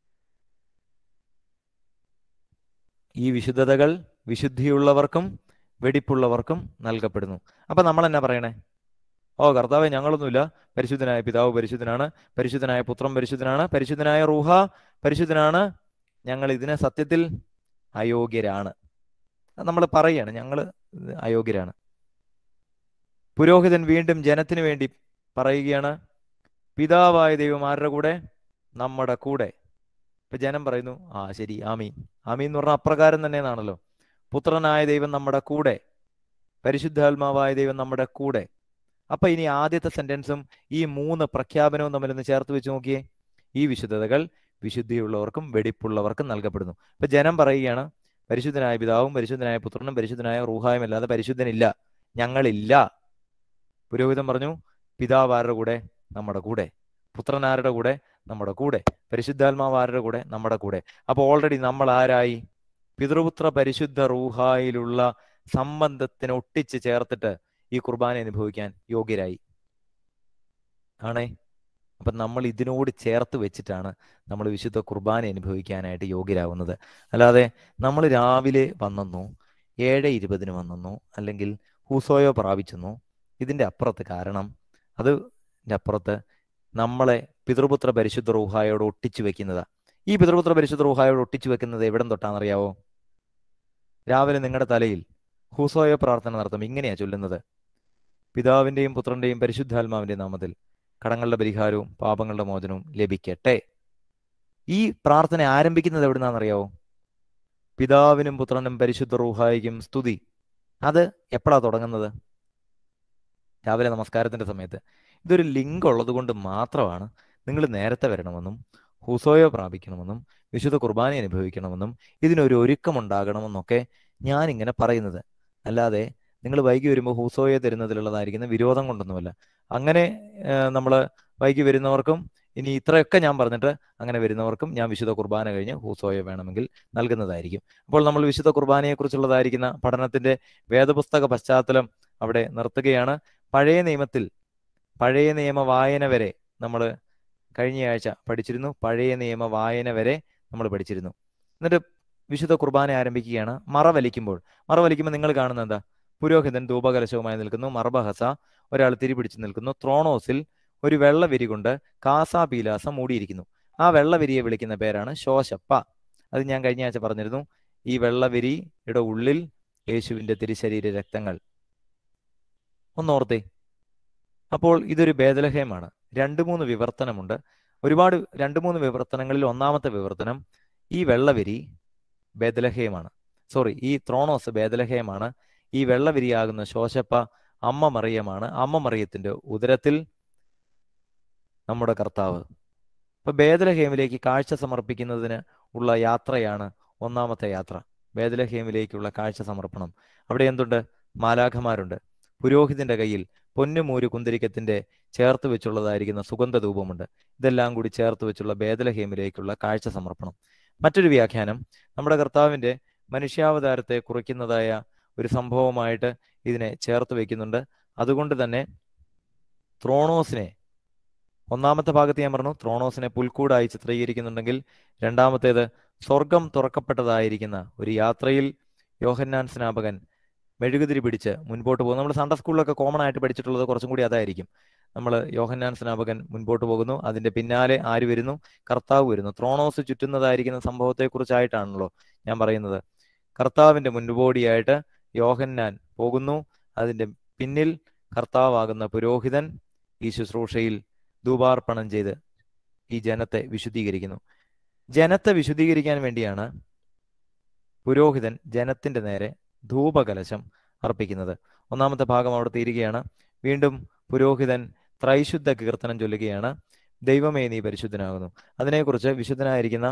ഈ വിശുദ്ധതകൾ വിശുദ്ധിയുള്ളവർക്കും വെടിപ്പുള്ളവർക്കും നൽകപ്പെടുന്നു അപ്പൊ നമ്മൾ എന്നാ പറയണേ ഓ കർത്താവെ ഞങ്ങളൊന്നുമില്ല പരിശുദ്ധനായ പിതാവ് പരിശുദ്ധനാണ് പരിശുദ്ധനായ പുത്രം പരിശുദ്ധനാണ് പരിശുദ്ധനായ റൂഹ പരിശുദ്ധനാണ് ഞങ്ങൾ ഇതിനെ സത്യത്തിൽ അയോഗ്യരാണ് നമ്മൾ പറയാണ് ഞങ്ങൾ അയോഗ്യരാണ് പുരോഹിതൻ വീണ്ടും ജനത്തിന് വേണ്ടി പറയുകയാണ് പിതാവായ ദൈവം ആരുടെ കൂടെ നമ്മുടെ കൂടെ ഇപ്പൊ ജനം പറയുന്നു ആ ശരി ആമീൻ ആമീൻ എന്ന് പറഞ്ഞാൽ അപ്രകാരം തന്നെ എന്നാണല്ലോ പുത്രനായ ദൈവം നമ്മുടെ കൂടെ പരിശുദ്ധാത്മാവായ ദൈവം നമ്മുടെ കൂടെ അപ്പൊ ഇനി ആദ്യത്തെ സെന്റൻസും ഈ മൂന്ന് പ്രഖ്യാപനവും തമ്മിലൊന്ന് ചേർത്ത് വെച്ച് നോക്കിയേ ഈ വിശുദ്ധതകൾ വിശുദ്ധിയുള്ളവർക്കും വെടിപ്പുള്ളവർക്കും നൽകപ്പെടുന്നു ഇപ്പൊ ജനം പറയുകയാണ് പരിശുദ്ധനായ പിതാവും പരിശുദ്ധനായ പുത്രനും പരിശുദ്ധനായ റൂഹായും അല്ലാതെ പരിശുദ്ധനില്ല ഞങ്ങളില്ല പുരോഹിതൻ പറഞ്ഞു പിതാവ് ആരുടെ കൂടെ നമ്മുടെ കൂടെ പുത്രനാരുടെ കൂടെ നമ്മുടെ കൂടെ പരിശുദ്ധാത്മാവ് ആരുടെ കൂടെ നമ്മുടെ കൂടെ അപ്പോൾ ഓൾറെഡി നമ്മൾ ആരായി പിതൃപുത്ര പരിശുദ്ധ റൂഹായിലുള്ള സംബന്ധത്തിന് ഒട്ടിച്ച് ചേർത്തിട്ട് ഈ കുർബാന അനുഭവിക്കാൻ യോഗ്യരായി ആണേ അപ്പം നമ്മൾ ഇതിനോട് ചേർത്ത് വെച്ചിട്ടാണ് നമ്മൾ വിശുദ്ധ കുർബാന അനുഭവിക്കാനായിട്ട് യോഗ്യരാകുന്നത് അല്ലാതെ നമ്മൾ രാവിലെ വന്നെന്നോ ഏഴ് ഇരുപതിന് വന്നെന്നോ അല്ലെങ്കിൽ ഹൂസോയോ പ്രാപിച്ചെന്നോ ഇതിൻ്റെ അപ്പുറത്ത് കാരണം അതിൻ്റെ അപ്പുറത്ത് നമ്മളെ പിതൃപുത്ര പരിശുദ്ധ റൂഹായോട് ഒട്ടിച്ചു വെക്കുന്നതാ ഈ പിതൃപുത്ര പരിശുദ്ധ റൂഹായോട് ഒട്ടിച്ചു വെക്കുന്നത് എവിടം തൊട്ടാണെന്നറിയാവോ രാവിലെ നിങ്ങളുടെ തലയിൽ ഹൂസോയോ പ്രാർത്ഥന നടത്തും ഇങ്ങനെയാ ചൊല്ലുന്നത് പിതാവിന്റെയും പുത്രന്റെയും പരിശുദ്ധാത്മാവിന്റെയും നാമത്തിൽ കടങ്ങളുടെ പരിഹാരവും പാപങ്ങളുടെ മോചനവും ലഭിക്കട്ടെ ഈ പ്രാർത്ഥന ആരംഭിക്കുന്നത് എവിടുന്നാണെന്നറിയാവോ പിതാവിനും പുത്രനും പരിശുദ്ധ റൂഹായിക്കും സ്തുതി അത് എപ്പോഴാ തുടങ്ങുന്നത് രാവിലെ നമസ്കാരത്തിന്റെ സമയത്ത് ഇതൊരു ലിങ്ക് ഉള്ളത് കൊണ്ട് മാത്രമാണ് നിങ്ങൾ നേരത്തെ വരണമെന്നും ഹൂസോയോ പ്രാപിക്കണമെന്നും വിശുദ്ധ കുർബാന അനുഭവിക്കണമെന്നും ഇതിനൊരു ഒരുക്കമുണ്ടാകണമെന്നൊക്കെ ഞാൻ ഇങ്ങനെ പറയുന്നത് അല്ലാതെ നിങ്ങൾ വൈകി വരുമ്പോൾ ഹൂസോയെ തരുന്നതിലുള്ളതായിരിക്കുന്ന വിരോധം കൊണ്ടൊന്നുമല്ല അങ്ങനെ നമ്മൾ വൈകി വരുന്നവർക്കും ഇനി ഇത്രയൊക്കെ ഞാൻ പറഞ്ഞിട്ട് അങ്ങനെ വരുന്നവർക്കും ഞാൻ വിശുദ്ധ കുർബാന കഴിഞ്ഞ് ഹൂസോയെ വേണമെങ്കിൽ നൽകുന്നതായിരിക്കും അപ്പോൾ നമ്മൾ വിശുദ്ധ കുർബാനയെക്കുറിച്ചുള്ളതായിരിക്കുന്ന പഠനത്തിന്റെ വേദപുസ്തക പശ്ചാത്തലം അവിടെ നിർത്തുകയാണ് പഴയ നിയമത്തിൽ പഴയ നിയമ വായന വരെ നമ്മൾ കഴിഞ്ഞയാഴ്ച പഠിച്ചിരുന്നു പഴയ നിയമ വായന വരെ നമ്മൾ പഠിച്ചിരുന്നു എന്നിട്ട് വിശുദ്ധ കുർബാന ആരംഭിക്കുകയാണ് മറ വലിക്കുമ്പോൾ മറ വലിക്കുമ്പോൾ നിങ്ങൾ കാണുന്നത് എന്താ പുരോഹിതൻ ധൂപകലശവുമായി നിൽക്കുന്നു മർബഹസ ഒരാൾ തിരിപിടിച്ച് നിൽക്കുന്നു ത്രോണോസിൽ ഒരു വെള്ളവിരി കൊണ്ട് കാസാ പീലാസ മൂടിയിരിക്കുന്നു ആ വെള്ളവിരിയെ വിളിക്കുന്ന പേരാണ് ശോശപ്പ അത് ഞാൻ കഴിഞ്ഞ ആഴ്ച പറഞ്ഞിരുന്നു ഈ വെള്ളവിരിയുടെ ഉള്ളിൽ യേശുവിന്റെ തിരുശരീര രക്തങ്ങൾ ഒന്നോർത്തേ അപ്പോൾ ഇതൊരു ഭേദലഹയമാണ് രണ്ട് മൂന്ന് വിവർത്തനമുണ്ട് ഒരുപാട് രണ്ട് മൂന്ന് വിവർത്തനങ്ങളിൽ ഒന്നാമത്തെ വിവർത്തനം ഈ വെള്ളവിരി ബേദലഹയമാണ് സോറി ഈ ത്രോണോസ് ബേദലഹയമാണ് ഈ വെള്ളവിരിയാകുന്ന ശോശപ്പ അമ്മ മറിയമാണ് അമ്മ മറിയത്തിന്റെ ഉദരത്തിൽ നമ്മുടെ കർത്താവ് ഇപ്പൊ ബേദലഹേമിലേക്ക് കാഴ്ച സമർപ്പിക്കുന്നതിന് ഉള്ള യാത്രയാണ് ഒന്നാമത്തെ യാത്ര ബേദലഹേമിലേക്കുള്ള കാഴ്ച സമർപ്പണം അവിടെ എന്തുണ്ട് മാലാഖമാരുണ്ട് പുരോഹിതന്റെ കയ്യിൽ പൊന്നുമൂര് കുന്തിരിക്കത്തിന്റെ ചേർത്ത് വെച്ചുള്ളതായിരിക്കുന്ന സുഗന്ധ ധൂപമുണ്ട് ഇതെല്ലാം കൂടി ചേർത്ത് വെച്ചുള്ള ബേദലഹേമിലേക്കുള്ള കാഴ്ച സമർപ്പണം മറ്റൊരു വ്യാഖ്യാനം നമ്മുടെ കർത്താവിന്റെ മനുഷ്യാവതാരത്തെ കുറിക്കുന്നതായ ഒരു സംഭവമായിട്ട് ഇതിനെ ചേർത്ത് വെക്കുന്നുണ്ട് അതുകൊണ്ട് തന്നെ ത്രോണോസിനെ ഒന്നാമത്തെ ഭാഗത്ത് ഞാൻ പറഞ്ഞു ത്രോണോസിനെ പുൽക്കൂടായി ചിത്രീകരിക്കുന്നുണ്ടെങ്കിൽ രണ്ടാമത്തേത് സ്വർഗം തുറക്കപ്പെട്ടതായിരിക്കുന്ന ഒരു യാത്രയിൽ യോഹന്നാൻ സ്നാപകൻ മെഴുകുതിരി പിടിച്ച് മുൻപോട്ട് പോകും നമ്മൾ സൺഡേ സ്കൂളിലൊക്കെ കോമൺ ആയിട്ട് പഠിച്ചിട്ടുള്ളത് കുറച്ചും കൂടി അതായിരിക്കും നമ്മൾ യോഹന്നാൻ സ്നാപകൻ മുൻപോട്ട് പോകുന്നു അതിന്റെ പിന്നാലെ ആര് വരുന്നു കർത്താവ് വരുന്നു ത്രോണോസ് ചുറ്റുന്നതായിരിക്കുന്ന സംഭവത്തെക്കുറിച്ചായിട്ടാണല്ലോ ഞാൻ പറയുന്നത് കർത്താവിന്റെ മുൻപോടിയായിട്ട് യോഹന്നാൻ പോകുന്നു അതിന്റെ പിന്നിൽ കർത്താവാകുന്ന പുരോഹിതൻ ഈ ശുശ്രൂഷയിൽ ധൂപാർപ്പണം ചെയ്ത് ഈ ജനത്തെ വിശുദ്ധീകരിക്കുന്നു ജനത്തെ വിശുദ്ധീകരിക്കാൻ വേണ്ടിയാണ് പുരോഹിതൻ ജനത്തിന്റെ നേരെ ധൂപകലശം അർപ്പിക്കുന്നത് ഒന്നാമത്തെ ഭാഗം അവിടെ തീരുകയാണ് വീണ്ടും പുരോഹിതൻ ത്രൈശുദ്ധ കീർത്തനം ചൊല്ലുകയാണ് ദൈവമേ നീ പരിശുദ്ധനാകുന്നു അതിനെക്കുറിച്ച് വിശുദ്ധനായിരിക്കുന്ന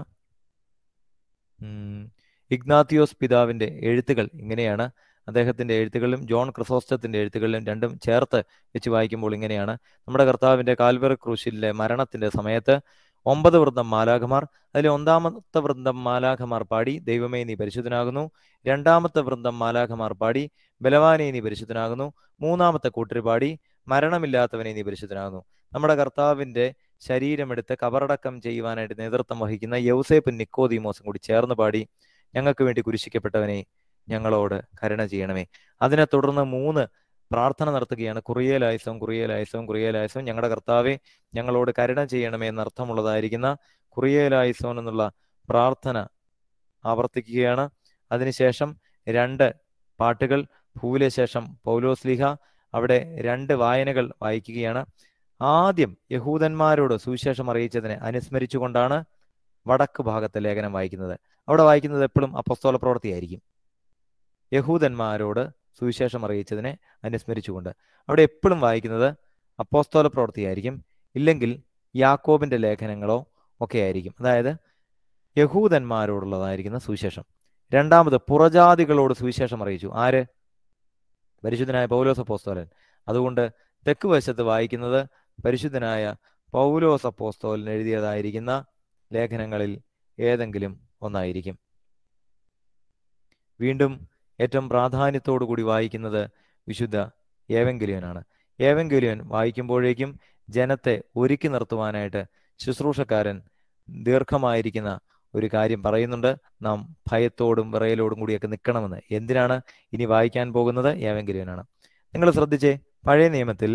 ഇഗ്നാത്തിയോസ് പിതാവിന്റെ എഴുത്തുകൾ ഇങ്ങനെയാണ് അദ്ദേഹത്തിന്റെ എഴുത്തുകളിലും ജോൺ ക്രിസോസ്റ്റത്തിന്റെ എഴുത്തുകളിലും രണ്ടും ചേർത്ത് വെച്ച് വായിക്കുമ്പോൾ ഇങ്ങനെയാണ് നമ്മുടെ കർത്താവിന്റെ കാൽവർ ക്രൂശിലെ മരണത്തിന്റെ സമയത്ത് ഒമ്പത് വൃന്ദം മാലാഖമാർ അതിൽ ഒന്നാമത്തെ വൃന്ദം മാലാഖമാർ പാടി ദൈവമേ നീ പരിശുദ്ധനാകുന്നു രണ്ടാമത്തെ വൃന്ദം മാലാഖമാർ പാടി ബലവാനെ നീ പരിശുദ്ധനാകുന്നു മൂന്നാമത്തെ കൂട്ടർ പാടി മരണമില്ലാത്തവനെ നീ പരിശുദ്ധനാകുന്നു നമ്മുടെ കർത്താവിന്റെ ശരീരമെടുത്ത് കബറടക്കം ചെയ്യുവാനായിട്ട് നേതൃത്വം വഹിക്കുന്ന യൗസേപ്പ് നിക്കോദീമോസും കൂടി ചേർന്ന് പാടി ഞങ്ങൾക്ക് വേണ്ടി കുരിശിക്കപ്പെട്ടവനെ ഞങ്ങളോട് കരുണ ചെയ്യണമേ അതിനെ തുടർന്ന് മൂന്ന് പ്രാർത്ഥന നടത്തുകയാണ് കുറിയേലായസവും കുറിയേലായസവും കുറിയേലായസവും ഞങ്ങളുടെ കർത്താവെ ഞങ്ങളോട് കരുണ ചെയ്യണമേ എന്നർത്ഥമുള്ളതായിരിക്കുന്ന കുറിയേലായസോൻ എന്നുള്ള പ്രാർത്ഥന ആവർത്തിക്കുകയാണ് അതിനുശേഷം രണ്ട് പാട്ടുകൾ ഭൂവിലെ ശേഷം പൗലോസ്ലിഹ അവിടെ രണ്ട് വായനകൾ വായിക്കുകയാണ് ആദ്യം യഹൂദന്മാരോട് സുവിശേഷം അറിയിച്ചതിനെ അനുസ്മരിച്ചുകൊണ്ടാണ് വടക്ക് ഭാഗത്തെ ലേഖനം വായിക്കുന്നത് അവിടെ വായിക്കുന്നത് എപ്പോഴും അപ്പസ്തോല പ്രവൃത്തിയായിരിക്കും യഹൂദന്മാരോട് സുവിശേഷം അറിയിച്ചതിനെ അനുസ്മരിച്ചുകൊണ്ട് അവിടെ എപ്പോഴും വായിക്കുന്നത് അപ്പോസ്തോല പ്രവൃത്തിയായിരിക്കും ഇല്ലെങ്കിൽ യാക്കോബിന്റെ ലേഖനങ്ങളോ ഒക്കെ ആയിരിക്കും അതായത് യഹൂദന്മാരോടുള്ളതായിരിക്കുന്ന സുവിശേഷം രണ്ടാമത് പുറജാതികളോട് സുവിശേഷം അറിയിച്ചു ആര് പരിശുദ്ധനായ പൗലോസ് അപ്പോസ്തോലൻ അതുകൊണ്ട് തെക്ക് വശത്ത് വായിക്കുന്നത് പരിശുദ്ധനായ പൗലോസ് അപ്പോസ്തോലൻ എഴുതിയതായിരിക്കുന്ന ലേഖനങ്ങളിൽ ഏതെങ്കിലും ഒന്നായിരിക്കും വീണ്ടും ഏറ്റവും പ്രാധാന്യത്തോടു കൂടി വായിക്കുന്നത് വിശുദ്ധ ഏവെങ്കിലിയനാണ് ഏവെങ്കിലിയൻ വായിക്കുമ്പോഴേക്കും ജനത്തെ ഒരുക്കി നിർത്തുവാനായിട്ട് ശുശ്രൂഷക്കാരൻ ദീർഘമായിരിക്കുന്ന ഒരു കാര്യം പറയുന്നുണ്ട് നാം ഭയത്തോടും വിറയലോടും കൂടിയൊക്കെ നിൽക്കണമെന്ന് എന്തിനാണ് ഇനി വായിക്കാൻ പോകുന്നത് ഏവെങ്കിലിയനാണ് നിങ്ങൾ ശ്രദ്ധിച്ചേ പഴയ നിയമത്തിൽ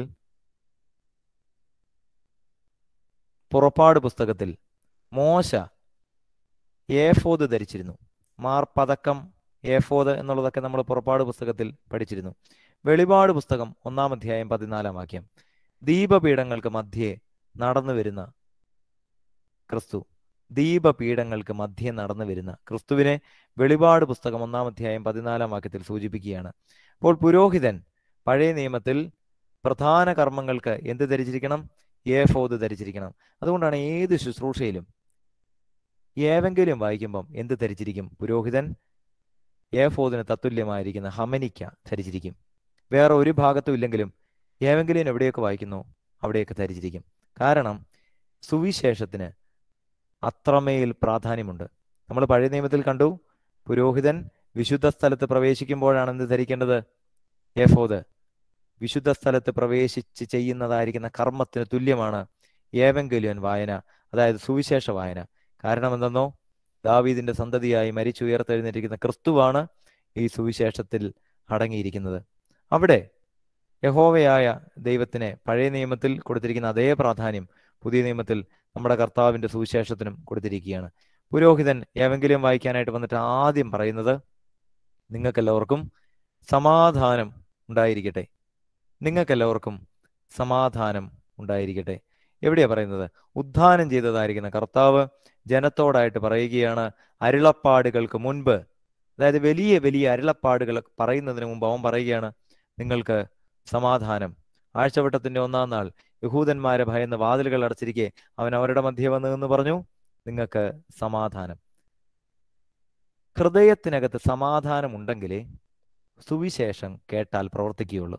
പുറപ്പാട് പുസ്തകത്തിൽ മോശ ഏഫോദ് ധരിച്ചിരുന്നു മാർപതക്കം ഏഫോദ് എന്നുള്ളതൊക്കെ നമ്മൾ പുറപ്പാട് പുസ്തകത്തിൽ പഠിച്ചിരുന്നു വെളിപാട് പുസ്തകം ഒന്നാം അധ്യായം പതിനാലാം വാക്യം ദീപപീഠങ്ങൾക്ക് മധ്യേ നടന്നു വരുന്ന ക്രിസ്തു ദീപപീഠങ്ങൾക്ക് മധ്യേ നടന്നു വരുന്ന ക്രിസ്തുവിനെ വെളിപാട് പുസ്തകം ഒന്നാം അധ്യായം പതിനാലാം വാക്യത്തിൽ സൂചിപ്പിക്കുകയാണ് അപ്പോൾ പുരോഹിതൻ പഴയ നിയമത്തിൽ പ്രധാന കർമ്മങ്ങൾക്ക് എന്ത് ധരിച്ചിരിക്കണം ഏഫോദ് ധരിച്ചിരിക്കണം അതുകൊണ്ടാണ് ഏത് ശുശ്രൂഷയിലും ഏവെങ്കിലും വായിക്കുമ്പം എന്ത് ധരിച്ചിരിക്കും പുരോഹിതൻ ഏഫോദിന് തത്തുല്യമായിരിക്കുന്ന ഹമനിക്ക ധരിച്ചിരിക്കും വേറെ ഒരു ഭാഗത്തും ഇല്ലെങ്കിലും ഏവെങ്കിലും എവിടെയൊക്കെ വായിക്കുന്നു അവിടെയൊക്കെ ധരിച്ചിരിക്കും കാരണം സുവിശേഷത്തിന് അത്രമേൽ പ്രാധാന്യമുണ്ട് നമ്മൾ പഴയ നിയമത്തിൽ കണ്ടു പുരോഹിതൻ വിശുദ്ധ സ്ഥലത്ത് പ്രവേശിക്കുമ്പോഴാണ് എന്ത് ധരിക്കേണ്ടത് ഏഫോദ് വിശുദ്ധ സ്ഥലത്ത് പ്രവേശിച്ച് ചെയ്യുന്നതായിരിക്കുന്ന കർമ്മത്തിന് തുല്യമാണ് ഏവെങ്കിലുവൻ വായന അതായത് സുവിശേഷ വായന കാരണം എന്തെന്നോ ദാവീദിന്റെ സന്തതിയായി മരിച്ചുയർത്തെഴുന്നേറ്റിരിക്കുന്ന ക്രിസ്തുവാണ് ഈ സുവിശേഷത്തിൽ അടങ്ങിയിരിക്കുന്നത് അവിടെ യഹോവയായ ദൈവത്തിന് പഴയ നിയമത്തിൽ കൊടുത്തിരിക്കുന്ന അതേ പ്രാധാന്യം പുതിയ നിയമത്തിൽ നമ്മുടെ കർത്താവിന്റെ സുവിശേഷത്തിനും കൊടുത്തിരിക്കുകയാണ് പുരോഹിതൻ ഏവെങ്കിലും വായിക്കാനായിട്ട് വന്നിട്ട് ആദ്യം പറയുന്നത് നിങ്ങൾക്കെല്ലാവർക്കും സമാധാനം ഉണ്ടായിരിക്കട്ടെ നിങ്ങൾക്കെല്ലാവർക്കും സമാധാനം ഉണ്ടായിരിക്കട്ടെ എവിടെയാ പറയുന്നത് ഉദ്ധാനം ചെയ്തതായിരിക്കുന്ന കർത്താവ് ജനത്തോടായിട്ട് പറയുകയാണ് അരുളപ്പാടുകൾക്ക് മുൻപ് അതായത് വലിയ വലിയ അരുളപ്പാടുകൾ പറയുന്നതിന് മുമ്പ് അവൻ പറയുകയാണ് നിങ്ങൾക്ക് സമാധാനം ആഴ്ചവട്ടത്തിന്റെ ഒന്നാം നാൾ യഹൂദന്മാരെ ഭയന്ന് വാതിലുകൾ അടച്ചിരിക്കെ അവൻ അവരുടെ മധ്യ വന്നു എന്ന് പറഞ്ഞു നിങ്ങൾക്ക് സമാധാനം ഹൃദയത്തിനകത്ത് സമാധാനം ഉണ്ടെങ്കിലേ സുവിശേഷം കേട്ടാൽ പ്രവർത്തിക്കുകയുള്ളൂ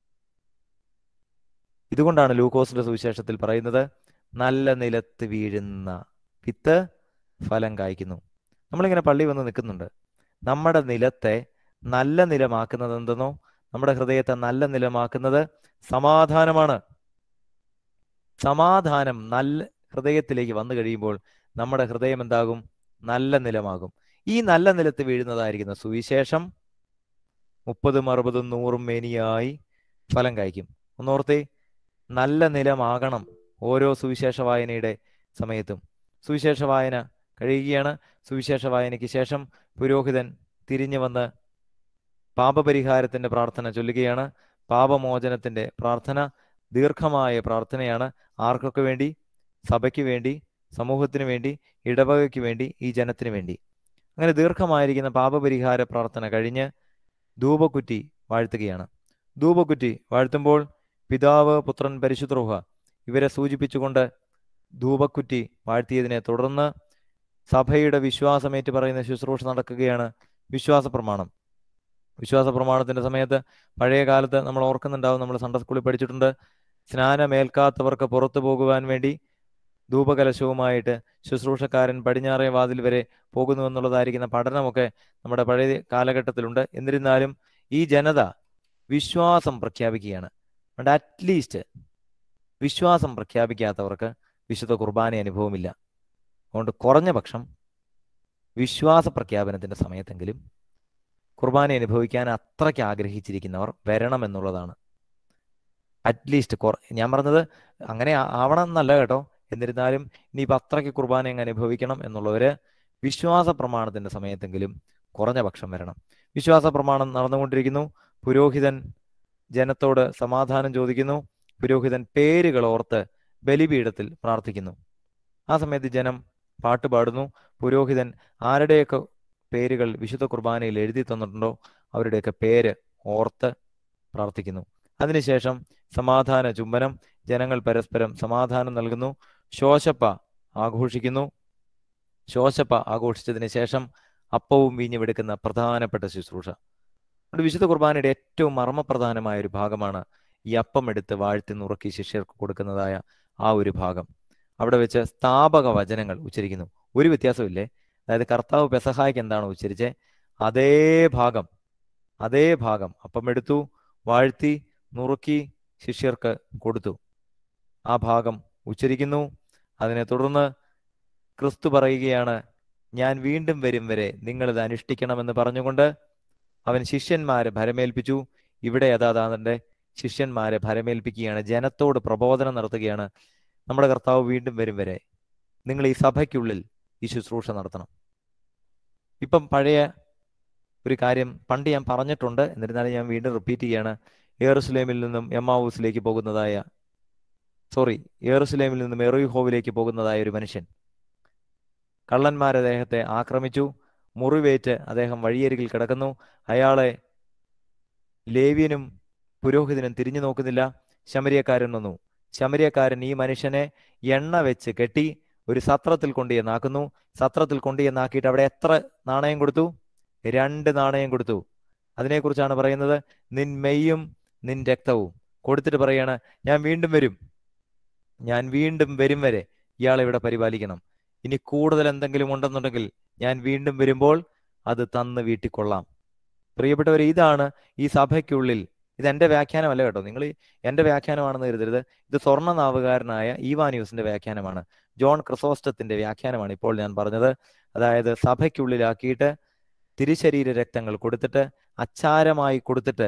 ഇതുകൊണ്ടാണ് ലൂക്കോസിന്റെ സുവിശേഷത്തിൽ പറയുന്നത് നല്ല നിലത്ത് വീഴുന്ന വിത്ത് ഫലം കായ്ക്കുന്നു നമ്മളിങ്ങനെ പള്ളി വന്ന് നിൽക്കുന്നുണ്ട് നമ്മുടെ നിലത്തെ നല്ല നിലമാക്കുന്നത് എന്തെന്നോ നമ്മുടെ ഹൃദയത്തെ നല്ല നിലമാക്കുന്നത് സമാധാനമാണ് സമാധാനം നല്ല ഹൃദയത്തിലേക്ക് വന്നു കഴിയുമ്പോൾ നമ്മുടെ ഹൃദയം എന്താകും നല്ല നിലമാകും ഈ നല്ല നിലത്ത് വീഴുന്നതായിരിക്കുന്ന സുവിശേഷം മുപ്പതും അറുപതും നൂറും മേനിയായി ഫലം കായ്ക്കും ഒന്നോർത്തേ നല്ല നിലമാകണം ഓരോ സുവിശേഷ വായനയുടെ സമയത്തും സുവിശേഷ വായന കഴിയുകയാണ് സുവിശേഷ വായനയ്ക്ക് ശേഷം പുരോഹിതൻ തിരിഞ്ഞു വന്ന് പാപപരിഹാരത്തിന്റെ പ്രാർത്ഥന ചൊല്ലുകയാണ് പാപമോചനത്തിന്റെ പ്രാർത്ഥന ദീർഘമായ പ്രാർത്ഥനയാണ് ആർക്കൊക്കെ വേണ്ടി സഭയ്ക്ക് വേണ്ടി സമൂഹത്തിന് വേണ്ടി ഇടവകയ്ക്ക് വേണ്ടി ഈ ജനത്തിന് വേണ്ടി അങ്ങനെ ദീർഘമായിരിക്കുന്ന പാപപരിഹാര പ്രാർത്ഥന കഴിഞ്ഞ് ധൂപക്കുറ്റി വാഴ്ത്തുകയാണ് ധൂപക്കുറ്റി വാഴ്ത്തുമ്പോൾ പിതാവ് പുത്രൻ പരിശുദ്രോഹ ഇവരെ സൂചിപ്പിച്ചുകൊണ്ട് ധൂപക്കുറ്റി വാഴ്ത്തിയതിനെ തുടർന്ന് സഭയുടെ വിശ്വാസമേറ്റ് പറയുന്ന ശുശ്രൂഷ നടക്കുകയാണ് വിശ്വാസ പ്രമാണം വിശ്വാസ പ്രമാണത്തിന്റെ സമയത്ത് പഴയ കാലത്ത് നമ്മൾ ഓർക്കുന്നുണ്ടാവും നമ്മൾ സൺഡേ സ്കൂളിൽ പഠിച്ചിട്ടുണ്ട് സ്നാനമേൽക്കാത്തവർക്ക് പുറത്തു പോകുവാൻ വേണ്ടി ധൂപകലശവുമായിട്ട് ശുശ്രൂഷക്കാരൻ പടിഞ്ഞാറേ വാതിൽ വരെ പോകുന്നു എന്നുള്ളതായിരിക്കുന്ന പഠനമൊക്കെ നമ്മുടെ പഴയ കാലഘട്ടത്തിലുണ്ട് എന്നിരുന്നാലും ഈ ജനത വിശ്വാസം പ്രഖ്യാപിക്കുകയാണ് അതുകൊണ്ട് അറ്റ്ലീസ്റ്റ് വിശ്വാസം പ്രഖ്യാപിക്കാത്തവർക്ക് വിശുദ്ധ കുർബാന അനുഭവമില്ല അതുകൊണ്ട് കുറഞ്ഞ പക്ഷം വിശ്വാസ പ്രഖ്യാപനത്തിന്റെ സമയത്തെങ്കിലും കുർബാന അനുഭവിക്കാൻ അത്രയ്ക്ക് ആഗ്രഹിച്ചിരിക്കുന്നവർ വരണം എന്നുള്ളതാണ് അറ്റ്ലീസ്റ്റ് കുറ ഞാൻ പറഞ്ഞത് അങ്ങനെ ആ- ആവണം എന്നല്ല കേട്ടോ എന്നിരുന്നാലും ഇനിയിപ്പോൾ അത്രയ്ക്ക് കുർബാന അങ്ങ് അനുഭവിക്കണം എന്നുള്ളവര് വിശ്വാസ പ്രമാണത്തിന്റെ സമയത്തെങ്കിലും കുറഞ്ഞ പക്ഷം വരണം വിശ്വാസ പ്രമാണം നടന്നുകൊണ്ടിരിക്കുന്നു പുരോഹിതൻ ജനത്തോട് സമാധാനം ചോദിക്കുന്നു പുരോഹിതൻ പേരുകൾ ഓർത്ത് ബലിപീഠത്തിൽ പ്രാർത്ഥിക്കുന്നു ആ സമയത്ത് ജനം പാട്ട് പാടുന്നു പുരോഹിതൻ ആരുടെയൊക്കെ പേരുകൾ വിശുദ്ധ കുർബാനയിൽ എഴുതി തന്നിട്ടുണ്ടോ അവരുടെയൊക്കെ പേര് ഓർത്ത് പ്രാർത്ഥിക്കുന്നു അതിനുശേഷം സമാധാന ചുംബനം ജനങ്ങൾ പരസ്പരം സമാധാനം നൽകുന്നു ശോശപ്പ ആഘോഷിക്കുന്നു ശോശപ്പ ആഘോഷിച്ചതിന് ശേഷം അപ്പവും വീഞ്ഞുമെടുക്കുന്ന പ്രധാനപ്പെട്ട ശുശ്രൂഷ അതുകൊണ്ട് വിശുദ്ധ കുർബാനയുടെ ഏറ്റവും മർമ്മപ്രധാനമായ ഒരു ഭാഗമാണ് ഈ അപ്പം എടുത്ത് വാഴ്ത്തി നുറുക്കി ശിഷ്യർക്ക് കൊടുക്കുന്നതായ ആ ഒരു ഭാഗം അവിടെ വെച്ച് സ്ഥാപക വചനങ്ങൾ ഉച്ചരിക്കുന്നു ഒരു വ്യത്യാസമില്ലേ അതായത് കർത്താവ് പെസഹായ്ക്ക് എന്താണ് ഉച്ചരിച്ചേ അതേ ഭാഗം അതേ ഭാഗം അപ്പം എടുത്തു വാഴ്ത്തി നുറുക്കി ശിഷ്യർക്ക് കൊടുത്തു ആ ഭാഗം ഉച്ചരിക്കുന്നു അതിനെ തുടർന്ന് ക്രിസ്തു പറയുകയാണ് ഞാൻ വീണ്ടും വരും വരെ നിങ്ങളിത് അനുഷ്ഠിക്കണമെന്ന് പറഞ്ഞുകൊണ്ട് അവൻ ശിഷ്യന്മാരെ ഭരമേൽപ്പിച്ചു ഇവിടെ യഥാതാതന്റെ ശിഷ്യന്മാരെ ഭരമേൽപ്പിക്കുകയാണ് ജനത്തോട് പ്രബോധനം നടത്തുകയാണ് നമ്മുടെ കർത്താവ് വീണ്ടും വരും വരെ നിങ്ങൾ ഈ സഭയ്ക്കുള്ളിൽ ഈ ശുശ്രൂഷ നടത്തണം ഇപ്പം പഴയ ഒരു കാര്യം പണ്ട് ഞാൻ പറഞ്ഞിട്ടുണ്ട് എന്നിരുന്നാലും ഞാൻ വീണ്ടും റിപ്പീറ്റ് ചെയ്യാണ് എയറുസ്ലേമിൽ നിന്നും എമ്മാവൂസിലേക്ക് പോകുന്നതായ സോറി എയറുസ്ലേമിൽ നിന്നും എറോയുഹോവിലേക്ക് പോകുന്നതായ ഒരു മനുഷ്യൻ കള്ളന്മാർ അദ്ദേഹത്തെ ആക്രമിച്ചു മുറിവേറ്റ് അദ്ദേഹം വഴിയരികിൽ കിടക്കുന്നു അയാളെ ലേവ്യനും പുരോഹിതനും തിരിഞ്ഞു നോക്കുന്നില്ല ശമരിയക്കാരൻ വന്നു ശമരിയക്കാരൻ ഈ മനുഷ്യനെ എണ്ണ വെച്ച് കെട്ടി ഒരു സത്രത്തിൽ കൊണ്ടുചെന്നാക്കുന്നു സത്രത്തിൽ കൊണ്ടുചെന്നാക്കിയിട്ട് അവിടെ എത്ര നാണയം കൊടുത്തു രണ്ട് നാണയം കൊടുത്തു അതിനെക്കുറിച്ചാണ് പറയുന്നത് നിൻ മെയ്യും നിൻ രക്തവും കൊടുത്തിട്ട് പറയാണ് ഞാൻ വീണ്ടും വരും ഞാൻ വീണ്ടും വരും വരെ ഇയാളെ ഇവിടെ പരിപാലിക്കണം ഇനി കൂടുതൽ എന്തെങ്കിലും ഉണ്ടെന്നുണ്ടെങ്കിൽ ഞാൻ വീണ്ടും വരുമ്പോൾ അത് തന്ന് വീട്ടിൽ കൊള്ളാം പ്രിയപ്പെട്ടവർ ഇതാണ് ഈ സഭയ്ക്കുള്ളിൽ ഇത് എന്റെ വ്യാഖ്യാനമല്ല കേട്ടോ നിങ്ങൾ എന്റെ വ്യാഖ്യാനമാണെന്ന് കരുതരുത് ഇത് സ്വർണ്ണനാവുകാരനായ ഈവാന്യൂസിന്റെ വ്യാഖ്യാനമാണ് ജോൺ ക്രിസോസ്റ്റത്തിന്റെ വ്യാഖ്യാനമാണ് ഇപ്പോൾ ഞാൻ പറഞ്ഞത് അതായത് സഭയ്ക്കുള്ളിലാക്കിയിട്ട് തിരുശരീര രക്തങ്ങൾ കൊടുത്തിട്ട് അച്ചാരമായി കൊടുത്തിട്ട്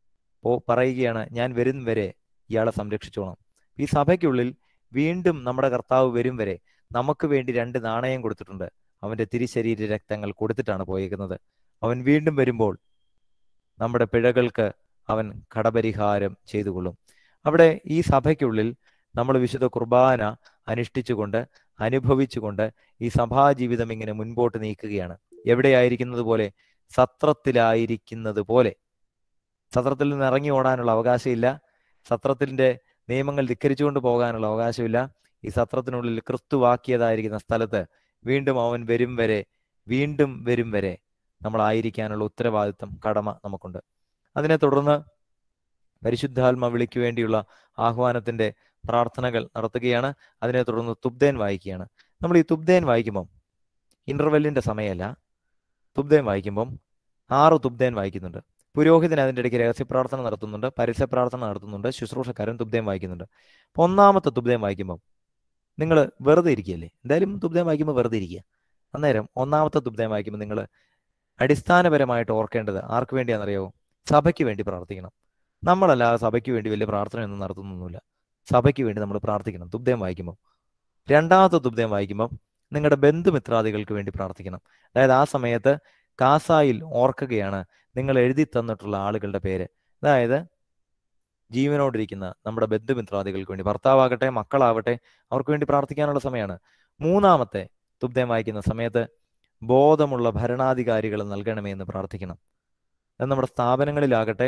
പോ പറയുകയാണ് ഞാൻ വരും വരെ ഇയാളെ സംരക്ഷിച്ചോണം ഈ സഭയ്ക്കുള്ളിൽ വീണ്ടും നമ്മുടെ കർത്താവ് വരും വരെ നമുക്ക് വേണ്ടി രണ്ട് നാണയം കൊടുത്തിട്ടുണ്ട് അവന്റെ തിരുശരീര രക്തങ്ങൾ കൊടുത്തിട്ടാണ് പോയേക്കുന്നത് അവൻ വീണ്ടും വരുമ്പോൾ നമ്മുടെ പിഴകൾക്ക് അവൻ കടപരിഹാരം ചെയ്തുകൊള്ളും അവിടെ ഈ സഭയ്ക്കുള്ളിൽ നമ്മൾ വിശുദ്ധ കുർബാന അനുഷ്ഠിച്ചുകൊണ്ട് അനുഭവിച്ചുകൊണ്ട് ഈ സഭാജീവിതം ഇങ്ങനെ മുൻപോട്ട് നീക്കുകയാണ് എവിടെയായിരിക്കുന്നത് പോലെ സത്രത്തിലായിരിക്കുന്നത് പോലെ സത്രത്തിൽ നിന്ന് ഇറങ്ങി ഓടാനുള്ള അവകാശമില്ല സത്രത്തിന്റെ നിയമങ്ങൾ ധിക്കരിച്ചുകൊണ്ട് പോകാനുള്ള അവകാശമില്ല ഈ സത്രത്തിനുള്ളിൽ ക്രിസ്തുവാക്കിയതായിരിക്കുന്ന സ്ഥലത്ത് വീണ്ടും അവൻ വരും വരെ വീണ്ടും വരും വരെ നമ്മളായിരിക്കാനുള്ള ഉത്തരവാദിത്വം കടമ നമുക്കുണ്ട് അതിനെ തുടർന്ന് പരിശുദ്ധാത്മ വിളിക്കു വേണ്ടിയുള്ള ആഹ്വാനത്തിന്റെ പ്രാർത്ഥനകൾ നടത്തുകയാണ് അതിനെ തുടർന്ന് തുബ്ദേൻ വായിക്കുകയാണ് നമ്മൾ ഈ തുബ്ദേൻ വായിക്കുമ്പം ഇന്റർവെല്ലിന്റെ സമയമല്ല തുബ്ദേൻ വായിക്കുമ്പം ആറ് തുബ്ദേൻ വായിക്കുന്നുണ്ട് പുരോഹിതൻ അതിൻ്റെ ഇടയ്ക്ക് രഹസ്യ പ്രാർത്ഥന നടത്തുന്നുണ്ട് പരസ്യ പ്രാർത്ഥന നടത്തുന്നുണ്ട് ശുശ്രൂഷക്കാരൻ തുബ്ദേൻ വായിക്കുന്നുണ്ട് അപ്പൊ ഒന്നാമത്തെ തുബ്ദേൻ വായിക്കുമ്പം നിങ്ങൾ വെറുതെ ഇരിക്കുകയല്ലേ എന്തായാലും തുബ്ദേൻ വായിക്കുമ്പോൾ വെറുതെ ഇരിക്കുക അന്നേരം ഒന്നാമത്തെ തുബ്ദേൻ വായിക്കുമ്പോൾ നിങ്ങൾ അടിസ്ഥാനപരമായിട്ട് ഓർക്കേണ്ടത് ആർക്ക് വേണ്ടിയാണെന്നറിയാവോ സഭയ്ക്ക് വേണ്ടി പ്രാർത്ഥിക്കണം നമ്മളല്ലാതെ സഭയ്ക്ക് വേണ്ടി വലിയ പ്രാർത്ഥനയൊന്നും നടത്തുന്നൊന്നുമില്ല സഭയ്ക്ക് വേണ്ടി നമ്മൾ പ്രാർത്ഥിക്കണം തുബ്ദേം വായിക്കുമ്പോൾ രണ്ടാമത്തെ തുബ്ദേം വായിക്കുമ്പോൾ നിങ്ങളുടെ ബന്ധുമിത്രാദികൾക്ക് വേണ്ടി പ്രാർത്ഥിക്കണം അതായത് ആ സമയത്ത് കാസായിൽ ഓർക്കുകയാണ് നിങ്ങൾ എഴുതി തന്നിട്ടുള്ള ആളുകളുടെ പേര് അതായത് ജീവനോടിരിക്കുന്ന നമ്മുടെ ബന്ധുമിത്രാദികൾക്ക് വേണ്ടി ഭർത്താവാകട്ടെ മക്കളാവട്ടെ അവർക്ക് വേണ്ടി പ്രാർത്ഥിക്കാനുള്ള സമയമാണ് മൂന്നാമത്തെ തുബ്ദേം വായിക്കുന്ന സമയത്ത് ബോധമുള്ള ഭരണാധികാരികൾ നൽകണമേ എന്ന് പ്രാർത്ഥിക്കണം അത് നമ്മുടെ സ്ഥാപനങ്ങളിലാകട്ടെ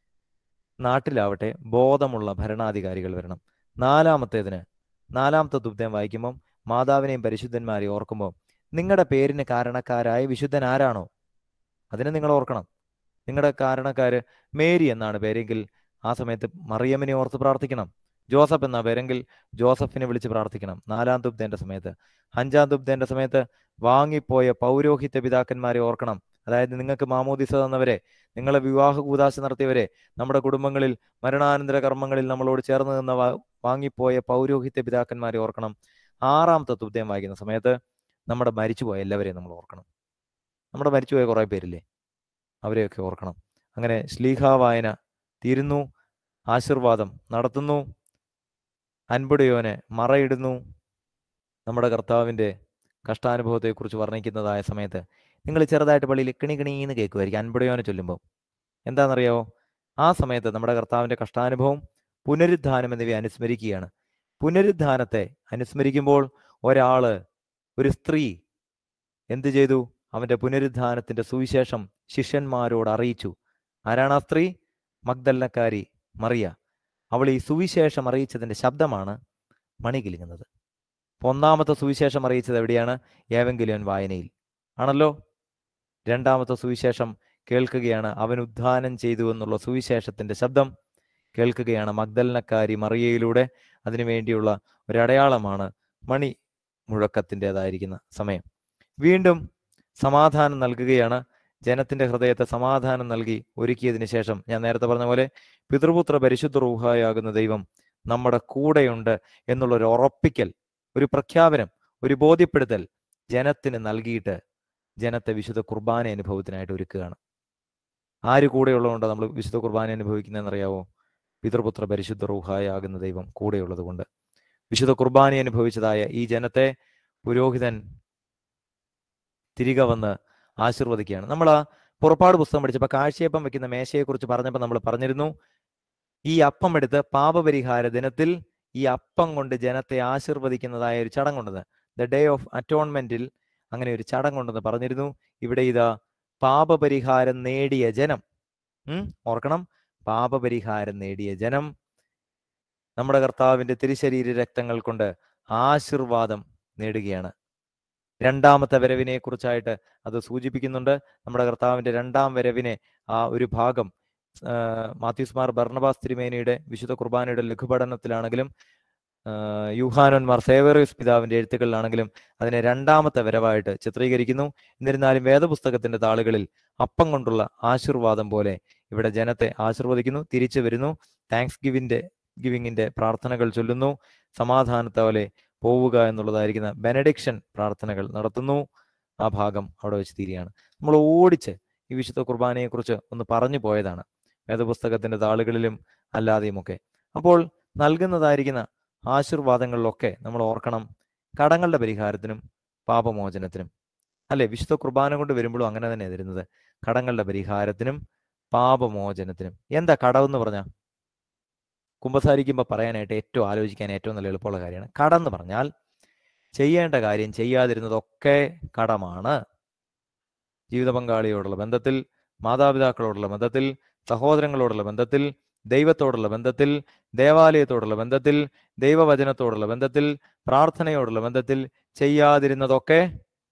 നാട്ടിലാവട്ടെ ബോധമുള്ള ഭരണാധികാരികൾ വരണം നാലാമത്തേതിന് നാലാമത്തെ തുബ്ദേം വായിക്കുമ്പം മാതാവിനെയും പരിശുദ്ധന്മാരെയും ഓർക്കുമ്പോൾ നിങ്ങളുടെ പേരിന് കാരണക്കാരായ വിശുദ്ധൻ ആരാണോ അതിനെ നിങ്ങൾ ഓർക്കണം നിങ്ങളുടെ കാരണക്കാര് മേരി എന്നാണ് പേരെങ്കിൽ ആ സമയത്ത് മറിയമ്മിനെ ഓർത്ത് പ്രാർത്ഥിക്കണം ജോസഫ് എന്ന പേരെങ്കിൽ ജോസഫിനെ വിളിച്ച് പ്രാർത്ഥിക്കണം നാലാം തുബ്ദേന്റെ സമയത്ത് അഞ്ചാം തുബ്ദേന്റെ സമയത്ത് വാങ്ങിപ്പോയ പൗരോഹിത്യ പിതാക്കന്മാരെ ഓർക്കണം അതായത് നിങ്ങൾക്ക് മാമോദിസ തന്നവരെ നിങ്ങളെ വിവാഹ കൂതാശ നടത്തിയവരെ നമ്മുടെ കുടുംബങ്ങളിൽ മരണാനന്തര കർമ്മങ്ങളിൽ നമ്മളോട് ചേർന്ന് നിന്ന വാ- വാങ്ങിപ്പോയ പൗരോഹിത്യ പിതാക്കന്മാരെ ഓർക്കണം ആറാമത്തെ തുബ്ദയം വായിക്കുന്ന സമയത്ത് നമ്മുടെ മരിച്ചുപോയ എല്ലാവരെയും നമ്മൾ ഓർക്കണം നമ്മുടെ മരിച്ചുപോയ കുറേ പേരില്ലേ അവരെയൊക്കെ ഓർക്കണം അങ്ങനെ ശ്ലീഹ വായന തീരുന്നു ആശീർവാദം നടത്തുന്നു അൻപുടയോനെ മറയിടുന്നു നമ്മുടെ കർത്താവിൻ്റെ കഷ്ടാനുഭവത്തെക്കുറിച്ച് വർണ്ണിക്കുന്നതായ സമയത്ത് നിങ്ങൾ ചെറുതായിട്ട് പള്ളിയിൽ കിണി കിണീന്ന് കേൾക്കുമായിരിക്കും അൻപുടയോനെ ചൊല്ലുമ്പോൾ എന്താണെന്നറിയാവോ ആ സമയത്ത് നമ്മുടെ കർത്താവിൻ്റെ കഷ്ടാനുഭവം പുനരുദ്ധാനം എന്നിവയെ അനുസ്മരിക്കുകയാണ് പുനരുദ്ധാനത്തെ അനുസ്മരിക്കുമ്പോൾ ഒരാള് ഒരു സ്ത്രീ എന്ത് ചെയ്തു അവന്റെ പുനരുദ്ധാനത്തിന്റെ സുവിശേഷം ശിഷ്യന്മാരോട് അറിയിച്ചു ആരാണ് ആ സ്ത്രീ മഗ്ദല്ലക്കാരി മറിയ അവൾ ഈ സുവിശേഷം അറിയിച്ചതിന്റെ ശബ്ദമാണ് മണി കിലുങ്ങുന്നത് അപ്പൊ ഒന്നാമത്തെ സുവിശേഷം അറിയിച്ചത് എവിടെയാണ് ഏവെങ്കിലുവൻ വായനയിൽ ആണല്ലോ രണ്ടാമത്തെ സുവിശേഷം കേൾക്കുകയാണ് അവൻ ഉദ്ധാനം ചെയ്തു എന്നുള്ള സുവിശേഷത്തിന്റെ ശബ്ദം കേൾക്കുകയാണ് മഗ്ദലനക്കാരി മറിയയിലൂടെ അതിനുവേണ്ടിയുള്ള ഒരടയാളമാണ് മണി മുഴക്കത്തിൻ്റെതായിരിക്കുന്ന സമയം വീണ്ടും സമാധാനം നൽകുകയാണ് ജനത്തിന്റെ ഹൃദയത്തെ സമാധാനം നൽകി ഒരുക്കിയതിനു ശേഷം ഞാൻ നേരത്തെ പറഞ്ഞ പോലെ പിതൃപുത്ര പരിശുദ്ധ റൂഹായാകുന്ന ദൈവം നമ്മുടെ കൂടെയുണ്ട് എന്നുള്ളൊരു ഉറപ്പിക്കൽ ഒരു പ്രഖ്യാപനം ഒരു ബോധ്യപ്പെടുത്തൽ ജനത്തിന് നൽകിയിട്ട് ജനത്തെ വിശുദ്ധ കുർബാന അനുഭവത്തിനായിട്ട് ഒരുക്കുകയാണ് ആര് കൂടെയുള്ളതുകൊണ്ട് നമ്മൾ വിശുദ്ധ കുർബാന അനുഭവിക്കുന്നതെന്നറിയാവോ പിതൃപുത്ര പരിശുദ്ധ റൂഹായാകുന്ന ദൈവം കൂടെയുള്ളത് കൊണ്ട് വിശുദ്ധ കുർബാന അനുഭവിച്ചതായ ഈ ജനത്തെ പുരോഹിതൻ തിരികെ വന്ന് ആശീർവദിക്കുകയാണ് നമ്മൾ ആ പുറപ്പാട് പുസ്തകം പഠിച്ചപ്പോൾ കാഴ്ചയപ്പം വെക്കുന്ന മേശയെക്കുറിച്ച് പറഞ്ഞപ്പോൾ നമ്മൾ പറഞ്ഞിരുന്നു ഈ അപ്പം എടുത്ത് പാപപരിഹാര ദിനത്തിൽ ഈ അപ്പം കൊണ്ട് ജനത്തെ ആശീർവദിക്കുന്നതായ ഒരു ചടങ്ങുണ്ടെന്ന് ദ ഡേ ഓഫ് അറ്റോൺമെന്റിൽ അങ്ങനെ ഒരു ചടങ്ങുണ്ടെന്ന് പറഞ്ഞിരുന്നു ഇവിടെ ഇതാ പാപപരിഹാരം നേടിയ ജനം ഉം ഓർക്കണം പാപപരിഹാരം നേടിയ ജനം നമ്മുടെ കർത്താവിന്റെ തിരുശരീര രക്തങ്ങൾ കൊണ്ട് ആശീർവാദം നേടുകയാണ് രണ്ടാമത്തെ വരവിനെ കുറിച്ചായിട്ട് അത് സൂചിപ്പിക്കുന്നുണ്ട് നമ്മുടെ കർത്താവിന്റെ രണ്ടാം വരവിനെ ആ ഒരു ഭാഗം ആ, മാത്യൂസ് മാർ ബർണബാസ് തിരുമേനിയുടെ വിശുദ്ധ കുർബാനയുടെ ലഘുപഠനത്തിലാണെങ്കിലും ആ, യൂഹാനന്മാർ സേവറിയസ് പിതാവിന്റെ എഴുത്തുകളിലാണെങ്കിലും അതിനെ രണ്ടാമത്തെ വരവായിട്ട് ചിത്രീകരിക്കുന്നു എന്നിരുന്നാലും വേദപുസ്തകത്തിന്റെ താളുകളിൽ അപ്പം കൊണ്ടുള്ള ആശീർവാദം പോലെ ഇവിടെ ജനത്തെ ആശീർവദിക്കുന്നു തിരിച്ചു വരുന്നു താങ്ക്സ് ഗിവിന്റെ ഗിവിങ്ങിന്റെ പ്രാർത്ഥനകൾ ചൊല്ലുന്നു സമാധാനത്തോലെ പോവുക എന്നുള്ളതായിരിക്കുന്ന ബെനഡിക്ഷൻ പ്രാർത്ഥനകൾ നടത്തുന്നു ആ ഭാഗം അവിടെ വെച്ച് തീരുകയാണ് നമ്മൾ ഓടിച്ച് ഈ വിശുദ്ധ കുർബാനയെക്കുറിച്ച് ഒന്ന് പറഞ്ഞു പോയതാണ് വേദപുസ്തകത്തിന്റെ താളുകളിലും അല്ലാതെയുമൊക്കെ അപ്പോൾ നൽകുന്നതായിരിക്കുന്ന ആശീർവാദങ്ങളിലൊക്കെ നമ്മൾ ഓർക്കണം കടങ്ങളുടെ പരിഹാരത്തിനും പാപമോചനത്തിനും അല്ലെ വിശുദ്ധ കുർബാന കൊണ്ട് വരുമ്പോഴും അങ്ങനെ തന്നെ തരുന്നത് കടങ്ങളുടെ പരിഹാരത്തിനും പാപമോചനത്തിനും എന്താ കടമെന്ന് പറഞ്ഞാൽ കുമ്പസാരിക്കുമ്പോൾ പറയാനായിട്ട് ഏറ്റവും ആലോചിക്കാൻ ഏറ്റവും നല്ല എളുപ്പമുള്ള കാര്യമാണ് കടം പറഞ്ഞാൽ ചെയ്യേണ്ട കാര്യം ചെയ്യാതിരുന്നതൊക്കെ കടമാണ് ജീവിത പങ്കാളിയോടുള്ള ബന്ധത്തിൽ മാതാപിതാക്കളോടുള്ള ബന്ധത്തിൽ സഹോദരങ്ങളോടുള്ള ബന്ധത്തിൽ ദൈവത്തോടുള്ള ബന്ധത്തിൽ ദേവാലയത്തോടുള്ള ബന്ധത്തിൽ ദൈവവചനത്തോടുള്ള ബന്ധത്തിൽ പ്രാർത്ഥനയോടുള്ള ബന്ധത്തിൽ ചെയ്യാതിരുന്നതൊക്കെ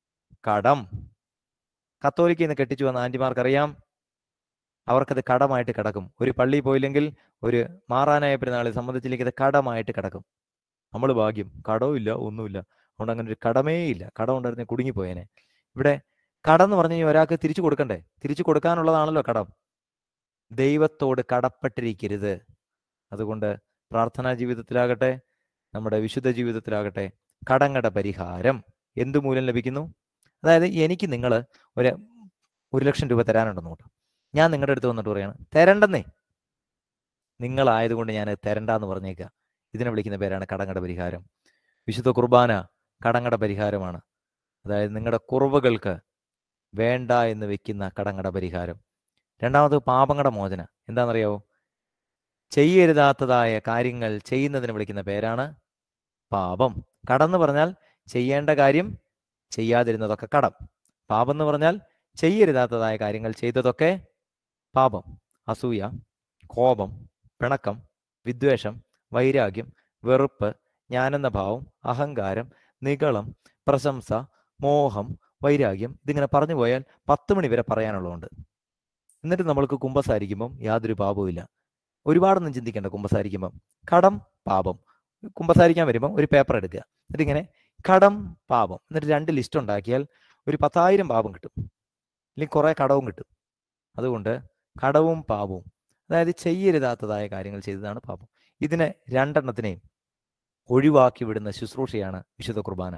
കടം കത്തോലിക്കയിൽ നിന്ന് കെട്ടിച്ചു വന്ന ആന്റിമാർക്കറിയാം അവർക്കത് കടമായിട്ട് കിടക്കും ഒരു പള്ളി പോയില്ലെങ്കിൽ ഒരു മാറാനായ പെരുന്നാളിൽ സംബന്ധിച്ചില്ലെങ്കിൽ അത് കടമായിട്ട് കിടക്കും നമ്മൾ ഭാഗ്യം കടവും ഇല്ല ഒന്നുമില്ല അതുകൊണ്ട് അങ്ങനെ ഒരു കടമേ ഇല്ല കടം ഉണ്ടായിരുന്നെ കുടുങ്ങിപ്പോയേനെ ഇവിടെ കടം എന്ന് പറഞ്ഞു കഴിഞ്ഞാൽ ഒരാൾക്ക് തിരിച്ചു കൊടുക്കണ്ടേ തിരിച്ചു കൊടുക്കാനുള്ളതാണല്ലോ കടം ദൈവത്തോട് കടപ്പെട്ടിരിക്കരുത് അതുകൊണ്ട് പ്രാർത്ഥനാ ജീവിതത്തിലാകട്ടെ നമ്മുടെ വിശുദ്ധ ജീവിതത്തിലാകട്ടെ കടങ്ങളുടെ പരിഹാരം എന്തു മൂലം ലഭിക്കുന്നു അതായത് എനിക്ക് നിങ്ങൾ ഒരു ഒരു ലക്ഷം രൂപ തരാനുണ്ടെന്ന് നോട്ട് ഞാൻ നിങ്ങളുടെ അടുത്ത് വന്നിട്ട് പറയാണ് തരണ്ടെന്നേ നിങ്ങളായതുകൊണ്ട് ഞാൻ തരണ്ടെന്ന് പറഞ്ഞേക്കുക ഇതിനെ വിളിക്കുന്ന പേരാണ് കടങ്ങളുടെ പരിഹാരം വിശുദ്ധ കുർബാന കടങ്ങളുടെ പരിഹാരമാണ് അതായത് നിങ്ങളുടെ കുറവുകൾക്ക് വേണ്ട എന്ന് വെക്കുന്ന കടങ്ങളുടെ പരിഹാരം രണ്ടാമത് പാപങ്ങളുടെ മോചന എന്താണെന്നറിയാവോ ചെയ്യരുതാത്തതായ കാര്യങ്ങൾ ചെയ്യുന്നതിന് വിളിക്കുന്ന പേരാണ് പാപം കടന്ന് പറഞ്ഞാൽ ചെയ്യേണ്ട കാര്യം ചെയ്യാതിരുന്നതൊക്കെ കടം പാപം എന്ന് പറഞ്ഞാൽ ചെയ്യരുതാത്തതായ കാര്യങ്ങൾ ചെയ്തതൊക്കെ പാപം അസൂയ കോപം പിണക്കം വിദ്വേഷം വൈരാഗ്യം വെറുപ്പ് ഞാനെന്ന ഭാവം അഹങ്കാരം നിഗളം പ്രശംസ മോഹം വൈരാഗ്യം ഇതിങ്ങനെ പറഞ്ഞു പോയാൽ പത്ത് മണി വരെ പറയാനുള്ളതുണ്ട് എന്നിട്ട് നമ്മൾക്ക് കുമ്പസാരിക്കുമ്പം യാതൊരു പാപവുമില്ല ഒരുപാടൊന്നും ചിന്തിക്കേണ്ട കുമ്പസാരിക്കുമ്പം കടം പാപം കുമ്പസാരിക്കാൻ വരുമ്പം ഒരു പേപ്പർ എടുക്കുക എന്നിട്ട് ഇങ്ങനെ കടം പാപം എന്നിട്ട് രണ്ട് ലിസ്റ്റ് ഉണ്ടാക്കിയാൽ ഒരു പത്തായിരം പാപം കിട്ടും അല്ലെങ്കിൽ കുറേ കടവും കിട്ടും അതുകൊണ്ട് കടവും പാപവും അതായത് ചെയ്യരുതാത്തതായ കാര്യങ്ങൾ ചെയ്തതാണ് പാപം ഇതിനെ രണ്ടെണ്ണത്തിനെയും ഒഴിവാക്കി വിടുന്ന ശുശ്രൂഷയാണ് വിശുദ്ധ കുർബാന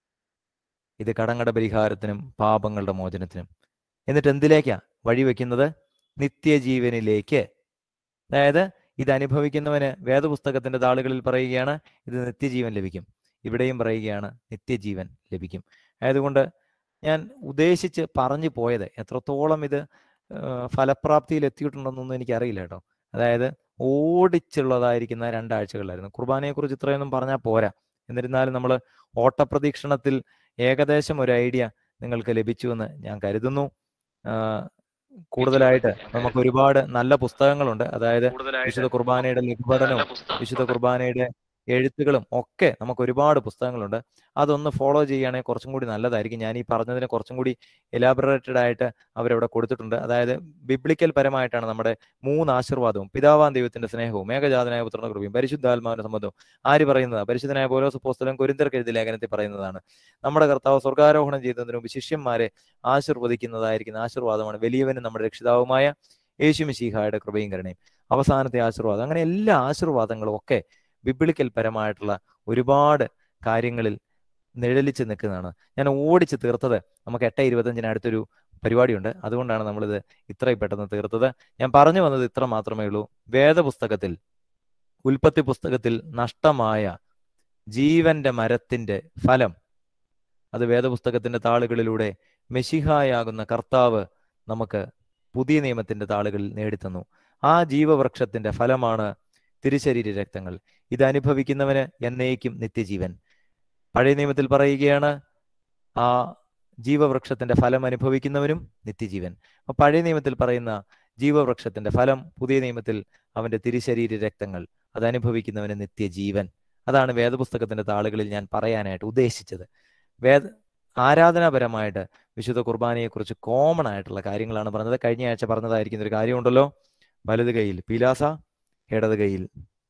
ഇത് കടങ്ങളുടെ പരിഹാരത്തിനും പാപങ്ങളുടെ മോചനത്തിനും എന്നിട്ട് എന്തിലേക്കാ വഴിവെക്കുന്നത് നിത്യജീവനിലേക്ക് അതായത് ഇത് അനുഭവിക്കുന്നവന് വേദപുസ്തകത്തിന്റെ താളുകളിൽ പറയുകയാണ് ഇത് നിത്യജീവൻ ലഭിക്കും ഇവിടെയും പറയുകയാണ് നിത്യജീവൻ ലഭിക്കും ആയതുകൊണ്ട് ഞാൻ ഉദ്ദേശിച്ച് പറഞ്ഞു പോയത് എത്രത്തോളം ഇത് ഫലപ്രാപ്തിയിൽ എത്തിയിട്ടുണ്ടെന്നൊന്നും എനിക്കറിയില്ല കേട്ടോ അതായത് ഓടിച്ചുള്ളതായിരിക്കുന്ന രണ്ടാഴ്ചകളായിരുന്നു കുർബാനയെക്കുറിച്ച് ഇത്രയൊന്നും പറഞ്ഞാൽ പോരാ എന്നിരുന്നാലും നമ്മൾ ഓട്ടപ്രദീക്ഷണത്തിൽ ഏകദേശം ഒരു ഐഡിയ നിങ്ങൾക്ക് ലഭിച്ചുവെന്ന് ഞാൻ കരുതുന്നു കൂടുതലായിട്ട് നമുക്ക് ഒരുപാട് നല്ല പുസ്തകങ്ങളുണ്ട് അതായത് വിശുദ്ധ കുർബാനയുടെ ലഘുപഠനവും വിശുദ്ധ കുർബാനയുടെ എഴുത്തുകളും ഒക്കെ നമുക്ക് ഒരുപാട് പുസ്തകങ്ങളുണ്ട് അതൊന്ന് ഫോളോ ചെയ്യുകയാണെങ്കിൽ കുറച്ചും കൂടി നല്ലതായിരിക്കും ഞാൻ ഈ പറഞ്ഞതിന് കുറച്ചും കൂടി എലാബറേറ്റഡ് ആയിട്ട് അവരവിടെ കൊടുത്തിട്ടുണ്ട് അതായത് ബിബ്ലിക്കൽ പരമായിട്ടാണ് നമ്മുടെ മൂന്ന് ആശീർവാദവും പിതാവാൻ ദൈവത്തിന്റെ സ്നേഹവും മേഘജാതനായ പുത്രന്റെ കൃപയും പരിശുദ്ധാത്മാവിന്റെ സംബന്ധവും ആര് പറയുന്നത് പരിശുദ്ധനായ പോലോസ് പോസ്തലം കുരിന്തർക്ക് എഴുതിയ ലേഖനത്തിൽ പറയുന്നതാണ് നമ്മുടെ കർത്താവ് സ്വർഗാരോഹണം ചെയ്യുന്നതിന് മുമ്പ് ശിഷ്യന്മാരെ ആശീർവദിക്കുന്നതായിരിക്കുന്ന ആശീർവാദമാണ് വലിയവനും നമ്മുടെ രക്ഷിതാവുമായ യേശു മിശീഹായുടെ കൃപയും കരുണയും അവസാനത്തെ ആശീർവാദം അങ്ങനെ എല്ലാ ആശീർവാദങ്ങളും ഒക്കെ ബിബിളിക്കൽ പരമായിട്ടുള്ള ഒരുപാട് കാര്യങ്ങളിൽ നിഴലിച്ച് നിൽക്കുന്നതാണ് ഞാൻ ഓടിച്ച് തീർത്തത് നമുക്ക് എട്ട് ഇരുപത്തഞ്ചിന് അടുത്തൊരു പരിപാടിയുണ്ട് അതുകൊണ്ടാണ് നമ്മളിത് ഇത്രയും പെട്ടെന്ന് തീർത്തത് ഞാൻ പറഞ്ഞു വന്നത് ഇത്ര മാത്രമേ ഉള്ളൂ വേദപുസ്തകത്തിൽ ഉൽപ്പത്തി പുസ്തകത്തിൽ നഷ്ടമായ ജീവന്റെ മരത്തിന്റെ ഫലം അത് വേദപുസ്തകത്തിന്റെ താളുകളിലൂടെ മെഷിഹായാകുന്ന കർത്താവ് നമുക്ക് പുതിയ നിയമത്തിന്റെ താളുകളിൽ നേടിത്തന്നു ആ ജീവവൃക്ഷത്തിന്റെ ഫലമാണ് തിരുശരീര രക്തങ്ങൾ ഇത് അനുഭവിക്കുന്നവന് എന്നേക്കും നിത്യജീവൻ പഴയ നിയമത്തിൽ പറയുകയാണ് ആ ജീവവൃക്ഷത്തിന്റെ ഫലം അനുഭവിക്കുന്നവനും നിത്യജീവൻ അപ്പൊ പഴയ നിയമത്തിൽ പറയുന്ന ജീവവൃക്ഷത്തിന്റെ ഫലം പുതിയ നിയമത്തിൽ അവന്റെ തിരുശരീര രക്തങ്ങൾ അത് അനുഭവിക്കുന്നവന് നിത്യജീവൻ അതാണ് വേദപുസ്തകത്തിന്റെ താളുകളിൽ ഞാൻ പറയാനായിട്ട് ഉദ്ദേശിച്ചത് വേദ ആരാധനാപരമായിട്ട് വിശുദ്ധ കുർബാനയെക്കുറിച്ച് കോമൺ ആയിട്ടുള്ള കാര്യങ്ങളാണ് പറഞ്ഞത് കഴിഞ്ഞ ആഴ്ച പറഞ്ഞതായിരിക്കുന്ന ഒരു കാര്യമുണ്ടല്ലോ വലത് കൈയിൽ പീലാസ ഇടത് കൈയിൽ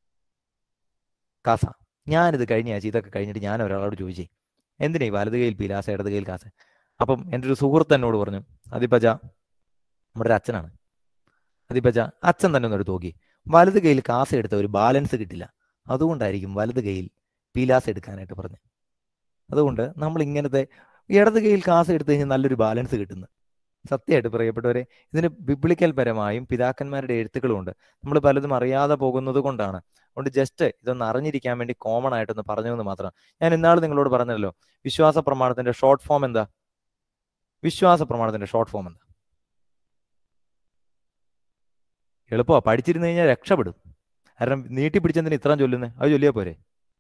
കാസ ഞാനിത് കഴിഞ്ഞ ആഴ്ച ഇതൊക്കെ കഴിഞ്ഞിട്ട് ഞാൻ ഒരാളോട് ചോദിച്ചേ എന്തിനാ ഈ വലത് കൈയിൽ പീലാസ ഇടത് കൈയിൽ കാസ അപ്പം എൻ്റെ ഒരു സുഹൃത്ത് എന്നോട് പറഞ്ഞു അതിപ്പജ നമ്മുടെ ഒരു അച്ഛനാണ് അതിപ്പജ അച്ഛൻ തന്നെ ഒന്നെടുത്ത് നോക്കി വലത് കൈയിൽ കാസ എടുത്ത ഒരു ബാലൻസ് കിട്ടില്ല അതുകൊണ്ടായിരിക്കും വലത് കൈയിൽ പീലാസ എടുക്കാനായിട്ട് പറഞ്ഞു അതുകൊണ്ട് നമ്മൾ ഇങ്ങനത്തെ ഇടത് കൈയിൽ കാസ എടുത്തു കഴിഞ്ഞാൽ നല്ലൊരു ബാലൻസ് കിട്ടുന്നു സത്യമായിട്ട് പ്രിയപ്പെട്ടവരെ ഇതിന് ബിബ്ലിക്കൽ പരമായും പിതാക്കന്മാരുടെ എഴുത്തുകളുമുണ്ട് നമ്മൾ പലതും അറിയാതെ പോകുന്നത് കൊണ്ടാണ് അതുകൊണ്ട് ജസ്റ്റ് ഇതൊന്ന് അറിഞ്ഞിരിക്കാൻ വേണ്ടി കോമൺ ആയിട്ടൊന്ന് പറഞ്ഞു എന്ന് മാത്രം ഞാൻ ഇന്നാൾ നിങ്ങളോട് പറഞ്ഞല്ലോ വിശ്വാസ പ്രമാണത്തിന്റെ ഷോർട്ട് ഫോം എന്താ വിശ്വാസ പ്രമാണത്തിന്റെ ഷോർട്ട് ഫോം എന്താ എളുപ്പമാ പഠിച്ചിരുന്നു കഴിഞ്ഞാൽ രക്ഷപ്പെടും കാരണം നീട്ടി പിടിച്ചെന്തിന് ഇത്രയും ചൊല്ലുന്നത് അത് ചൊല്ലിയാ പോരെ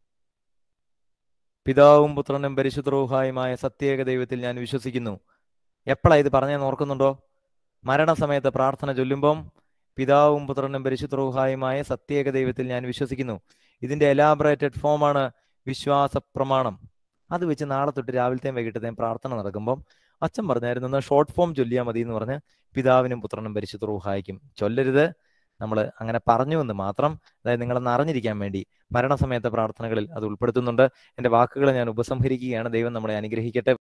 പിതാവും പുത്രനും പരിശുദ്ധരൂഹായുമായ സത്യേക ദൈവത്തിൽ ഞാൻ വിശ്വസിക്കുന്നു എപ്പോഴാണ് ഇത് പറഞ്ഞതെന്ന് ഓർക്കുന്നുണ്ടോ മരണസമയത്ത് പ്രാർത്ഥന ചൊല്ലുമ്പം പിതാവും പുത്രനും പരിശുദ്ധരൂഹായുമായ സത്യേക ദൈവത്തിൽ ഞാൻ വിശ്വസിക്കുന്നു ഇതിന്റെ എലാബറേറ്റഡ് ഫോമാണ് വിശ്വാസ പ്രമാണം അത് വെച്ച് നാളെ തൊട്ട് രാവിലത്തെയും വൈകിട്ടത്തെയും പ്രാർത്ഥന നടക്കുമ്പം അച്ഛൻ പറഞ്ഞായിരുന്നു എന്നാൽ ഷോർട്ട് ഫോം ചൊല്ലിയാൽ മതി എന്ന് പറഞ്ഞ് പിതാവിനും പുത്രനും പരിശുദ്ധ റൂഹായിക്കും ചൊല്ലരുത് നമ്മൾ അങ്ങനെ പറഞ്ഞു എന്ന് മാത്രം അതായത് നിങ്ങളെന്ന് അറിഞ്ഞിരിക്കാൻ വേണ്ടി മരണസമയത്തെ പ്രാർത്ഥനകളിൽ അത് ഉൾപ്പെടുത്തുന്നുണ്ട് എൻ്റെ വാക്കുകൾ ഞാൻ ഉപസംഹരിക്കുകയാണ് ദൈവം നമ്മളെ അനുഗ്രഹിക്കട്ടെ